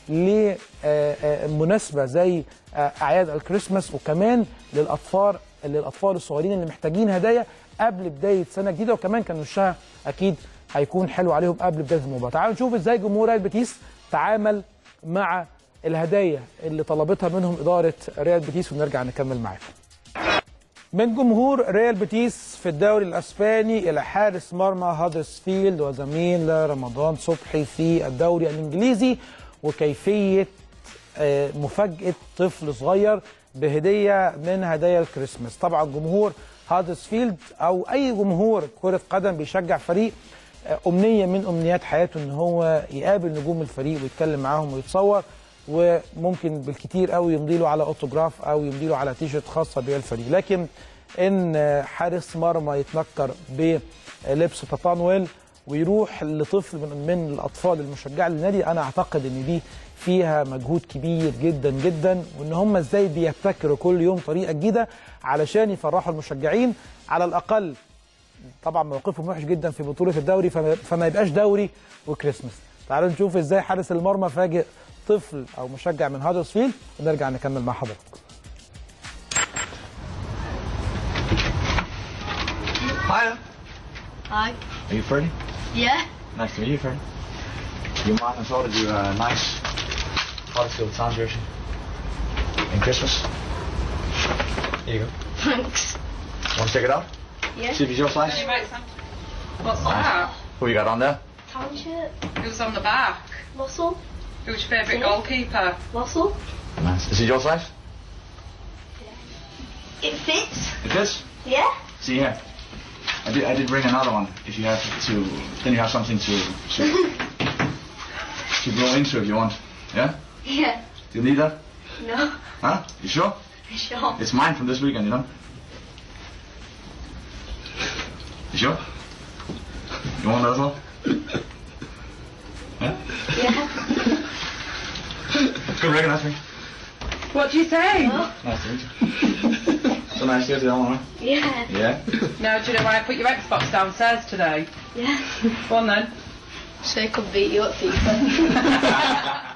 لمناسبه زي آه، اعياد الكريسماس وكمان للاطفال للاطفال الصغيرين اللي محتاجين هدايا قبل بدايه سنه جديده وكمان كان وشها اكيد هيكون حلو عليهم قبل بدايه المباراه تعالوا نشوف ازاي جمهور ريال بيتيس تعامل مع الهدايا اللي طلبتها منهم اداره ريال بيتيس ونرجع نكمل معاكم من جمهور ريال بيتيس في الدوري الاسباني الى حارس مرمى هادرسفيلد وزميل رمضان صبحي في الدوري الانجليزي وكيفيه آه، مفاجاه طفل صغير بهديه من هدايا الكريسماس طبعا جمهور هادرسفيلد او اي جمهور كره قدم بيشجع فريق آه، امنيه من امنيات حياته ان هو يقابل نجوم الفريق ويتكلم معاهم ويتصور وممكن بالكتير قوي يمضي له على اوتوجراف او يمضي له على تيشرت خاصه بالفريق لكن ان حارس مرمى يتنكر بلبس تطانويل ويروح لطفل من, من الاطفال المشجعه للنادي انا اعتقد ان دي فيها مجهود كبير جدا جدا وان هم ازاي بيبتكروا كل يوم طريقه جديده علشان يفرحوا المشجعين على الاقل طبعا موقفهم وحش جدا في بطوله الدوري فما, فما يبقاش دوري وكريسماس تعالوا نشوف ازاي حارس المرمى فاجئ طفل او مشجع من هادرسفيلد ونرجع نكمل مع حضراتكم Hiya. Hi. Are you Freddie? Yeah? Nice to meet you, Freddie. Your mom has ordered you a nice Huddersfield Town jersey in Christmas. Here you go. Thanks. Want to check it out? Yeah? See if it's your size. What's that? Who you got on there? Town shirt. Who's on the back? Russell. Who's your favourite Yeah. goalkeeper? Russell. Nice. Is it your size? It fits. It is. Yeah? See here. I did. I did bring another one. If you have to, then you have something to to, to blow into if you want. Yeah. Yeah. Do you need that? No. Huh? You sure? Sure. It's mine from this weekend, you know. You sure? You want that as well? yeah? Yeah. Good recognize me. What do you say? Nice to meet you. so nice to see you, right? Yeah. Yeah? No, do you know why I put your Xbox downstairs today? Yeah. Go on then. So he could beat you at FIFA.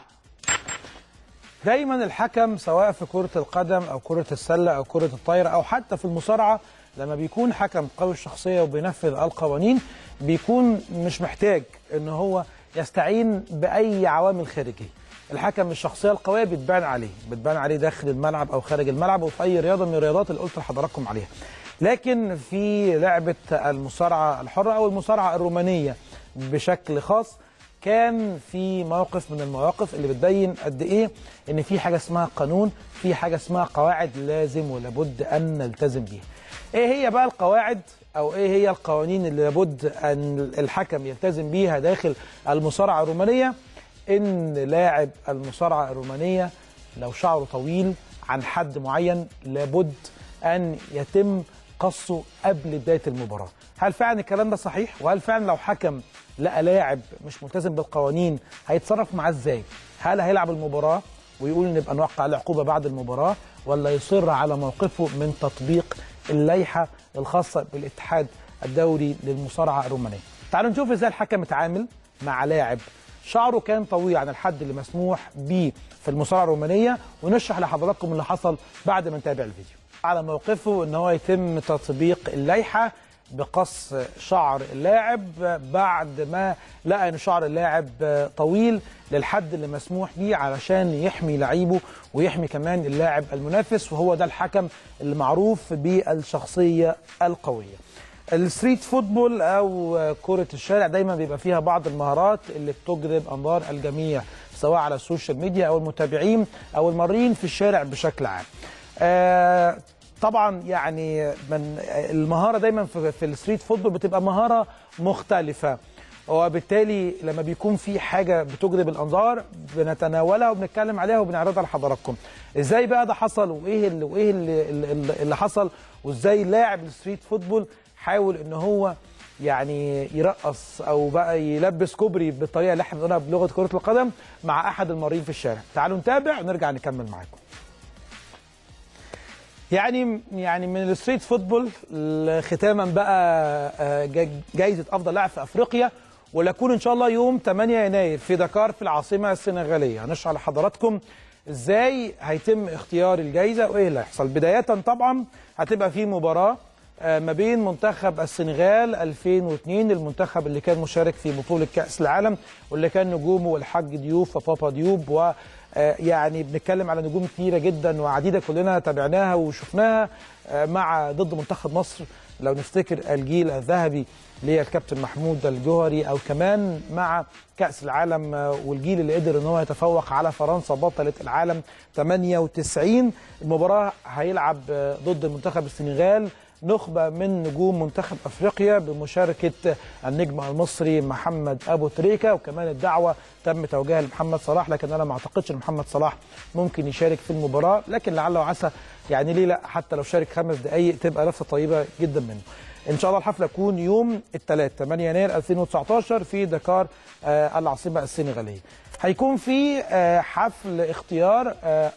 دايما الحكم سواء في كرة القدم أو كرة السلة أو كرة الطايرة أو حتى في المصارعة لما بيكون حكم قوي الشخصية وبينفذ القوانين بيكون مش محتاج إن هو يستعين بأي عوامل خارجية الحكم الشخصية القوية بتبان عليه بتبان عليه داخل الملعب أو خارج الملعب وفي أي رياضة من الرياضات اللي قلت لحضراتكم عليها لكن في لعبة المصارعة الحرة أو المصارعة الرومانية بشكل خاص كان في موقف من المواقف اللي بتبين قد ايه ان في حاجه اسمها قانون في حاجه اسمها قواعد لازم ولابد ان نلتزم بيها ايه هي بقى القواعد او ايه هي القوانين اللي لابد ان الحكم يلتزم بيها داخل المصارعه الرومانيه ان لاعب المصارعه الرومانيه لو شعره طويل عن حد معين لابد ان يتم قصه قبل بدايه المباراه هل فعلا الكلام ده صحيح وهل فعلا لو حكم لقى لاعب مش ملتزم بالقوانين هيتصرف معاه ازاي هل هيلعب المباراه ويقول نبقى نوقع عليه عقوبه بعد المباراه ولا يصر على موقفه من تطبيق اللائحه الخاصه بالاتحاد الدولي للمصارعه الرومانيه تعالوا نشوف ازاي الحكم اتعامل مع لاعب شعره كان طويل عن الحد اللي مسموح بيه في المصارعه الرومانيه ونشرح لحضراتكم اللي حصل بعد ما نتابع الفيديو على موقفه ان هو يتم تطبيق اللائحه بقص شعر اللاعب بعد ما لقى ان شعر اللاعب طويل للحد اللي مسموح بيه علشان يحمي لعيبه ويحمي كمان اللاعب المنافس وهو ده الحكم اللي معروف بالشخصيه القويه. الستريت فوتبول او كره الشارع دايما بيبقى فيها بعض المهارات اللي بتجذب انظار الجميع سواء على السوشيال ميديا او المتابعين او المارين في الشارع بشكل عام. آه طبعا يعني من المهاره دايما في, في الستريت فوتبول بتبقى مهاره مختلفه وبالتالي لما بيكون في حاجه بتجذب الانظار بنتناولها وبنتكلم عليها وبنعرضها لحضراتكم ازاي بقى ده حصل وايه اللي وايه اللي, اللي, اللي حصل وازاي لاعب الستريت فوتبول حاول ان هو يعني يرقص او بقى يلبس كوبري بالطريقه اللي احنا بنقولها بلغه كره القدم مع احد المارين في الشارع تعالوا نتابع ونرجع نكمل معاكم يعني يعني من الستريت فوتبول ختاما بقى جائزه افضل لاعب في افريقيا وليكون ان شاء الله يوم 8 يناير في دكار في العاصمه السنغاليه هنشرح لحضراتكم ازاي هيتم اختيار الجائزه وايه اللي هيحصل بدايه طبعا هتبقى في مباراه ما بين منتخب السنغال 2002 المنتخب اللي كان مشارك في بطولة كأس العالم واللي كان نجومه الحاج ديوف وبابا ديوب آه، يعني بنتكلم على نجوم كتيره جدا وعديده كلنا تابعناها وشفناها آه، مع ضد منتخب مصر لو نفتكر الجيل الذهبي للكابتن محمود الجوهري او كمان مع كاس العالم آه، والجيل اللي قدر ان هو يتفوق على فرنسا بطله العالم 98 المباراه هيلعب آه، ضد منتخب السنغال نخبة من نجوم منتخب أفريقيا بمشاركة النجم المصري محمد أبو تريكة وكمان الدعوة تم توجيهها لمحمد صلاح لكن أنا ما أعتقدش أن محمد صلاح ممكن يشارك في المباراة لكن لعل وعسى يعني ليه لا حتى لو شارك خمس دقايق تبقى لفة طيبة جدا منه ان شاء الله الحفله تكون يوم الثلاث 8 يناير 2019 في دكار آه، العاصمه السنغاليه هيكون في آه، حفل اختيار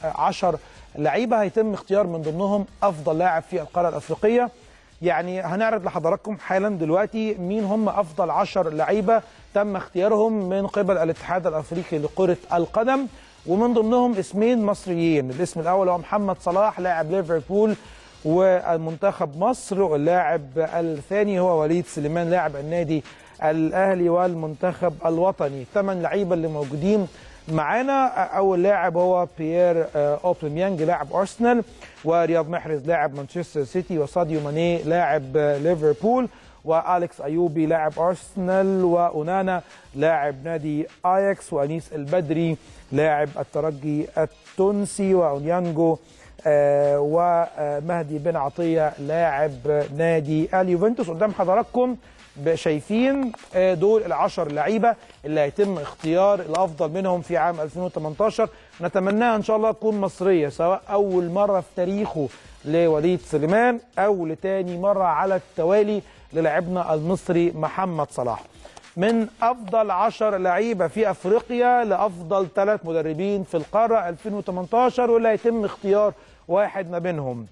10 لعيبه هيتم اختيار من ضمنهم افضل لاعب في القاره الافريقيه يعني هنعرض لحضراتكم حالا دلوقتي مين هم افضل 10 لعيبه تم اختيارهم من قبل الاتحاد الافريقي لكره القدم ومن ضمنهم اسمين مصريين الاسم الاول هو محمد صلاح لاعب ليفربول والمنتخب مصر واللاعب الثاني هو وليد سليمان لاعب النادي الاهلي والمنتخب الوطني ثمان لعيبه اللي موجودين معانا اول لاعب هو بيير آه، اوباميانج لاعب ارسنال ورياض محرز لاعب مانشستر سيتي وساديو ماني لاعب آه، ليفربول واليكس ايوبي لاعب ارسنال واونانا لاعب نادي اياكس وانيس البدري لاعب الترجي التونسي واونيانجو آه، ومهدي بن عطيه لاعب نادي اليوفنتوس قدام حضراتكم ب- شايفين آه، دول العشر لعيبه اللي هيتم اختيار الافضل منهم في عام 2018 نتمناها ان شاء الله تكون مصريه سواء اول مره في تاريخه لوليد سليمان او لتاني مره على التوالي للاعبنا المصري محمد صلاح من افضل 10 لعيبه في افريقيا لافضل ثلاث مدربين في القاره 2018 واللي هيتم اختيار واحد ما بينهم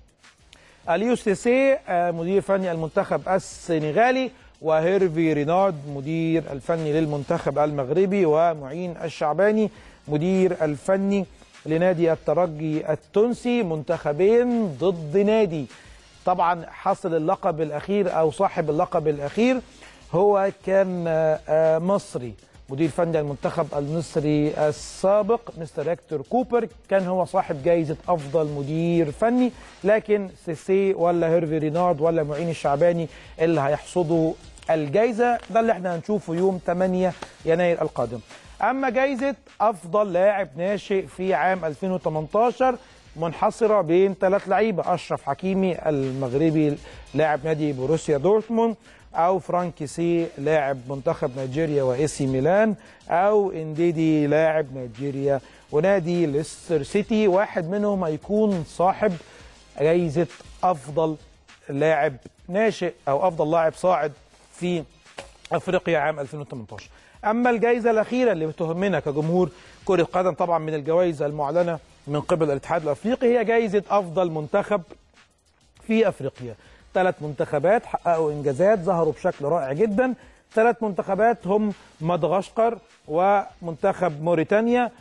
اليو سيسي آه، مدير فني المنتخب السنغالي وهيرفي رينارد مدير الفني للمنتخب المغربي ومعين الشعباني مدير الفني لنادي الترجي التونسي منتخبين ضد نادي طبعا حصل اللقب الاخير او صاحب اللقب الاخير هو كان آه، آه، مصري مدير فني المنتخب المصري السابق مستر هيكتور كوبر كان هو صاحب جائزة أفضل مدير فني لكن سيسي ولا هيرفي رينارد ولا معين الشعباني اللي هيحصدوا الجائزة ده اللي احنا هنشوفه يوم 8 يناير القادم أما جائزة أفضل لاعب ناشئ في عام 2018 منحصرة بين ثلاث لعيبة أشرف حكيمي المغربي لاعب نادي بوروسيا دورتموند أو فرانكي سي لاعب منتخب نيجيريا وإيسي ميلان أو إنديدي لاعب نيجيريا ونادي ليستر سيتي واحد منهم هيكون صاحب جايزة أفضل لاعب ناشئ أو أفضل لاعب صاعد في افريقيا عام 2018 اما الجائزه الاخيره اللي بتهمنا كجمهور كره قدم طبعا من الجوائز المعلنه من قبل الاتحاد الافريقي هي جائزه افضل منتخب في افريقيا ثلاث منتخبات حققوا انجازات ظهروا بشكل رائع جدا ثلاث منتخبات هم مدغشقر ومنتخب موريتانيا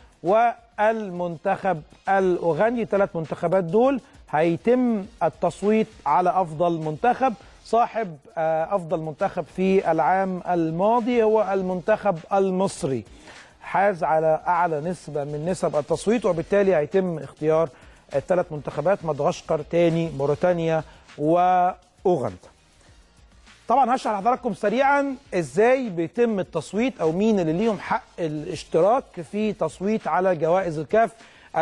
والمنتخب الاوغندي ثلاث منتخبات دول هيتم التصويت على افضل منتخب صاحب آه، افضل منتخب في العام الماضي هو المنتخب المصري حاز على اعلى نسبه من نسب التصويت وبالتالي هيتم اختيار الثلاث منتخبات مدغشقر تاني موريتانيا واوغندا طبعا هشرح لحضراتكم سريعا ازاي بيتم التصويت او مين اللي ليهم حق الاشتراك في تصويت على جوائز الكاف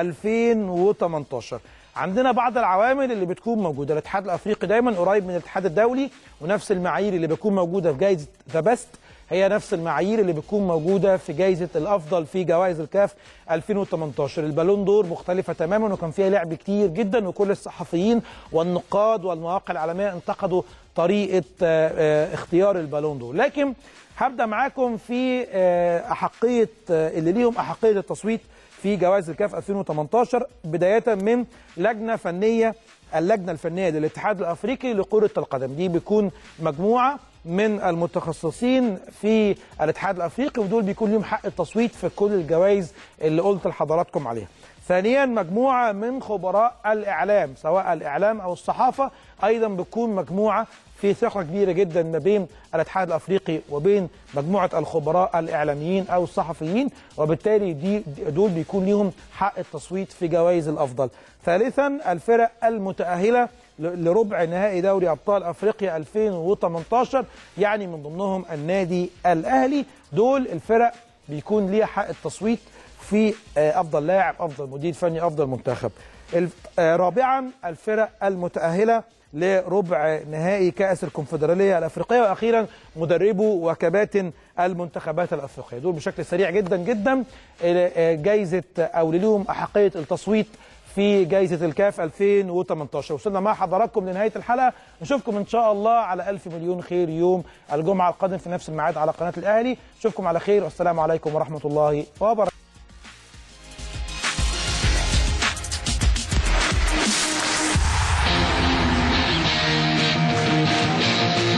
2018 عندنا بعض العوامل اللي بتكون موجوده الاتحاد الافريقي دايما قريب من الاتحاد الدولي ونفس المعايير اللي بتكون موجوده في جائزه ذا بيست هي نفس المعايير اللي بتكون موجوده في جائزه الافضل في جوائز الكاف 2018 البالون دور مختلفه تماما وكان فيها لعب كتير جدا وكل الصحفيين والنقاد والمواقع العالميه انتقدوا طريقه آه، آه، اختيار البالون دور لكن هبدا معاكم في آه، احقيه آه، اللي ليهم احقيه التصويت في جوائز الكاف 2018 بدايه من لجنه فنيه اللجنه الفنيه للاتحاد الافريقي لكره القدم دي بيكون مجموعه من المتخصصين في الاتحاد الافريقي ودول بيكون لهم حق التصويت في كل الجوائز اللي قلت لحضراتكم عليها ثانيا مجموعه من خبراء الاعلام سواء الاعلام او الصحافه ايضا بتكون مجموعه في ثقه كبيره جدا ما بين الاتحاد الافريقي وبين مجموعه الخبراء الاعلاميين او الصحفيين وبالتالي دي دول بيكون ليهم حق التصويت في جوائز الافضل. ثالثا الفرق المتاهله ل- لربع نهائي دوري ابطال افريقيا 2018 يعني من ضمنهم النادي الاهلي دول الفرق بيكون ليها حق التصويت في آه، افضل لاعب افضل مدير فني افضل منتخب الف- آه، رابعا الفرق المتاهله لربع نهائي كاس الكونفدراليه الافريقيه واخيرا مدربو وكباتن المنتخبات الافريقيه دول بشكل سريع جدا جدا آه، جايزه او ليهم احقيه التصويت في جائزة الكاف 2018 وصلنا مع حضراتكم لنهاية الحلقة نشوفكم إن شاء الله على ألف مليون خير يوم الجمعة القادم في نفس الميعاد على قناة الأهلي نشوفكم على خير والسلام عليكم ورحمة الله وبركاته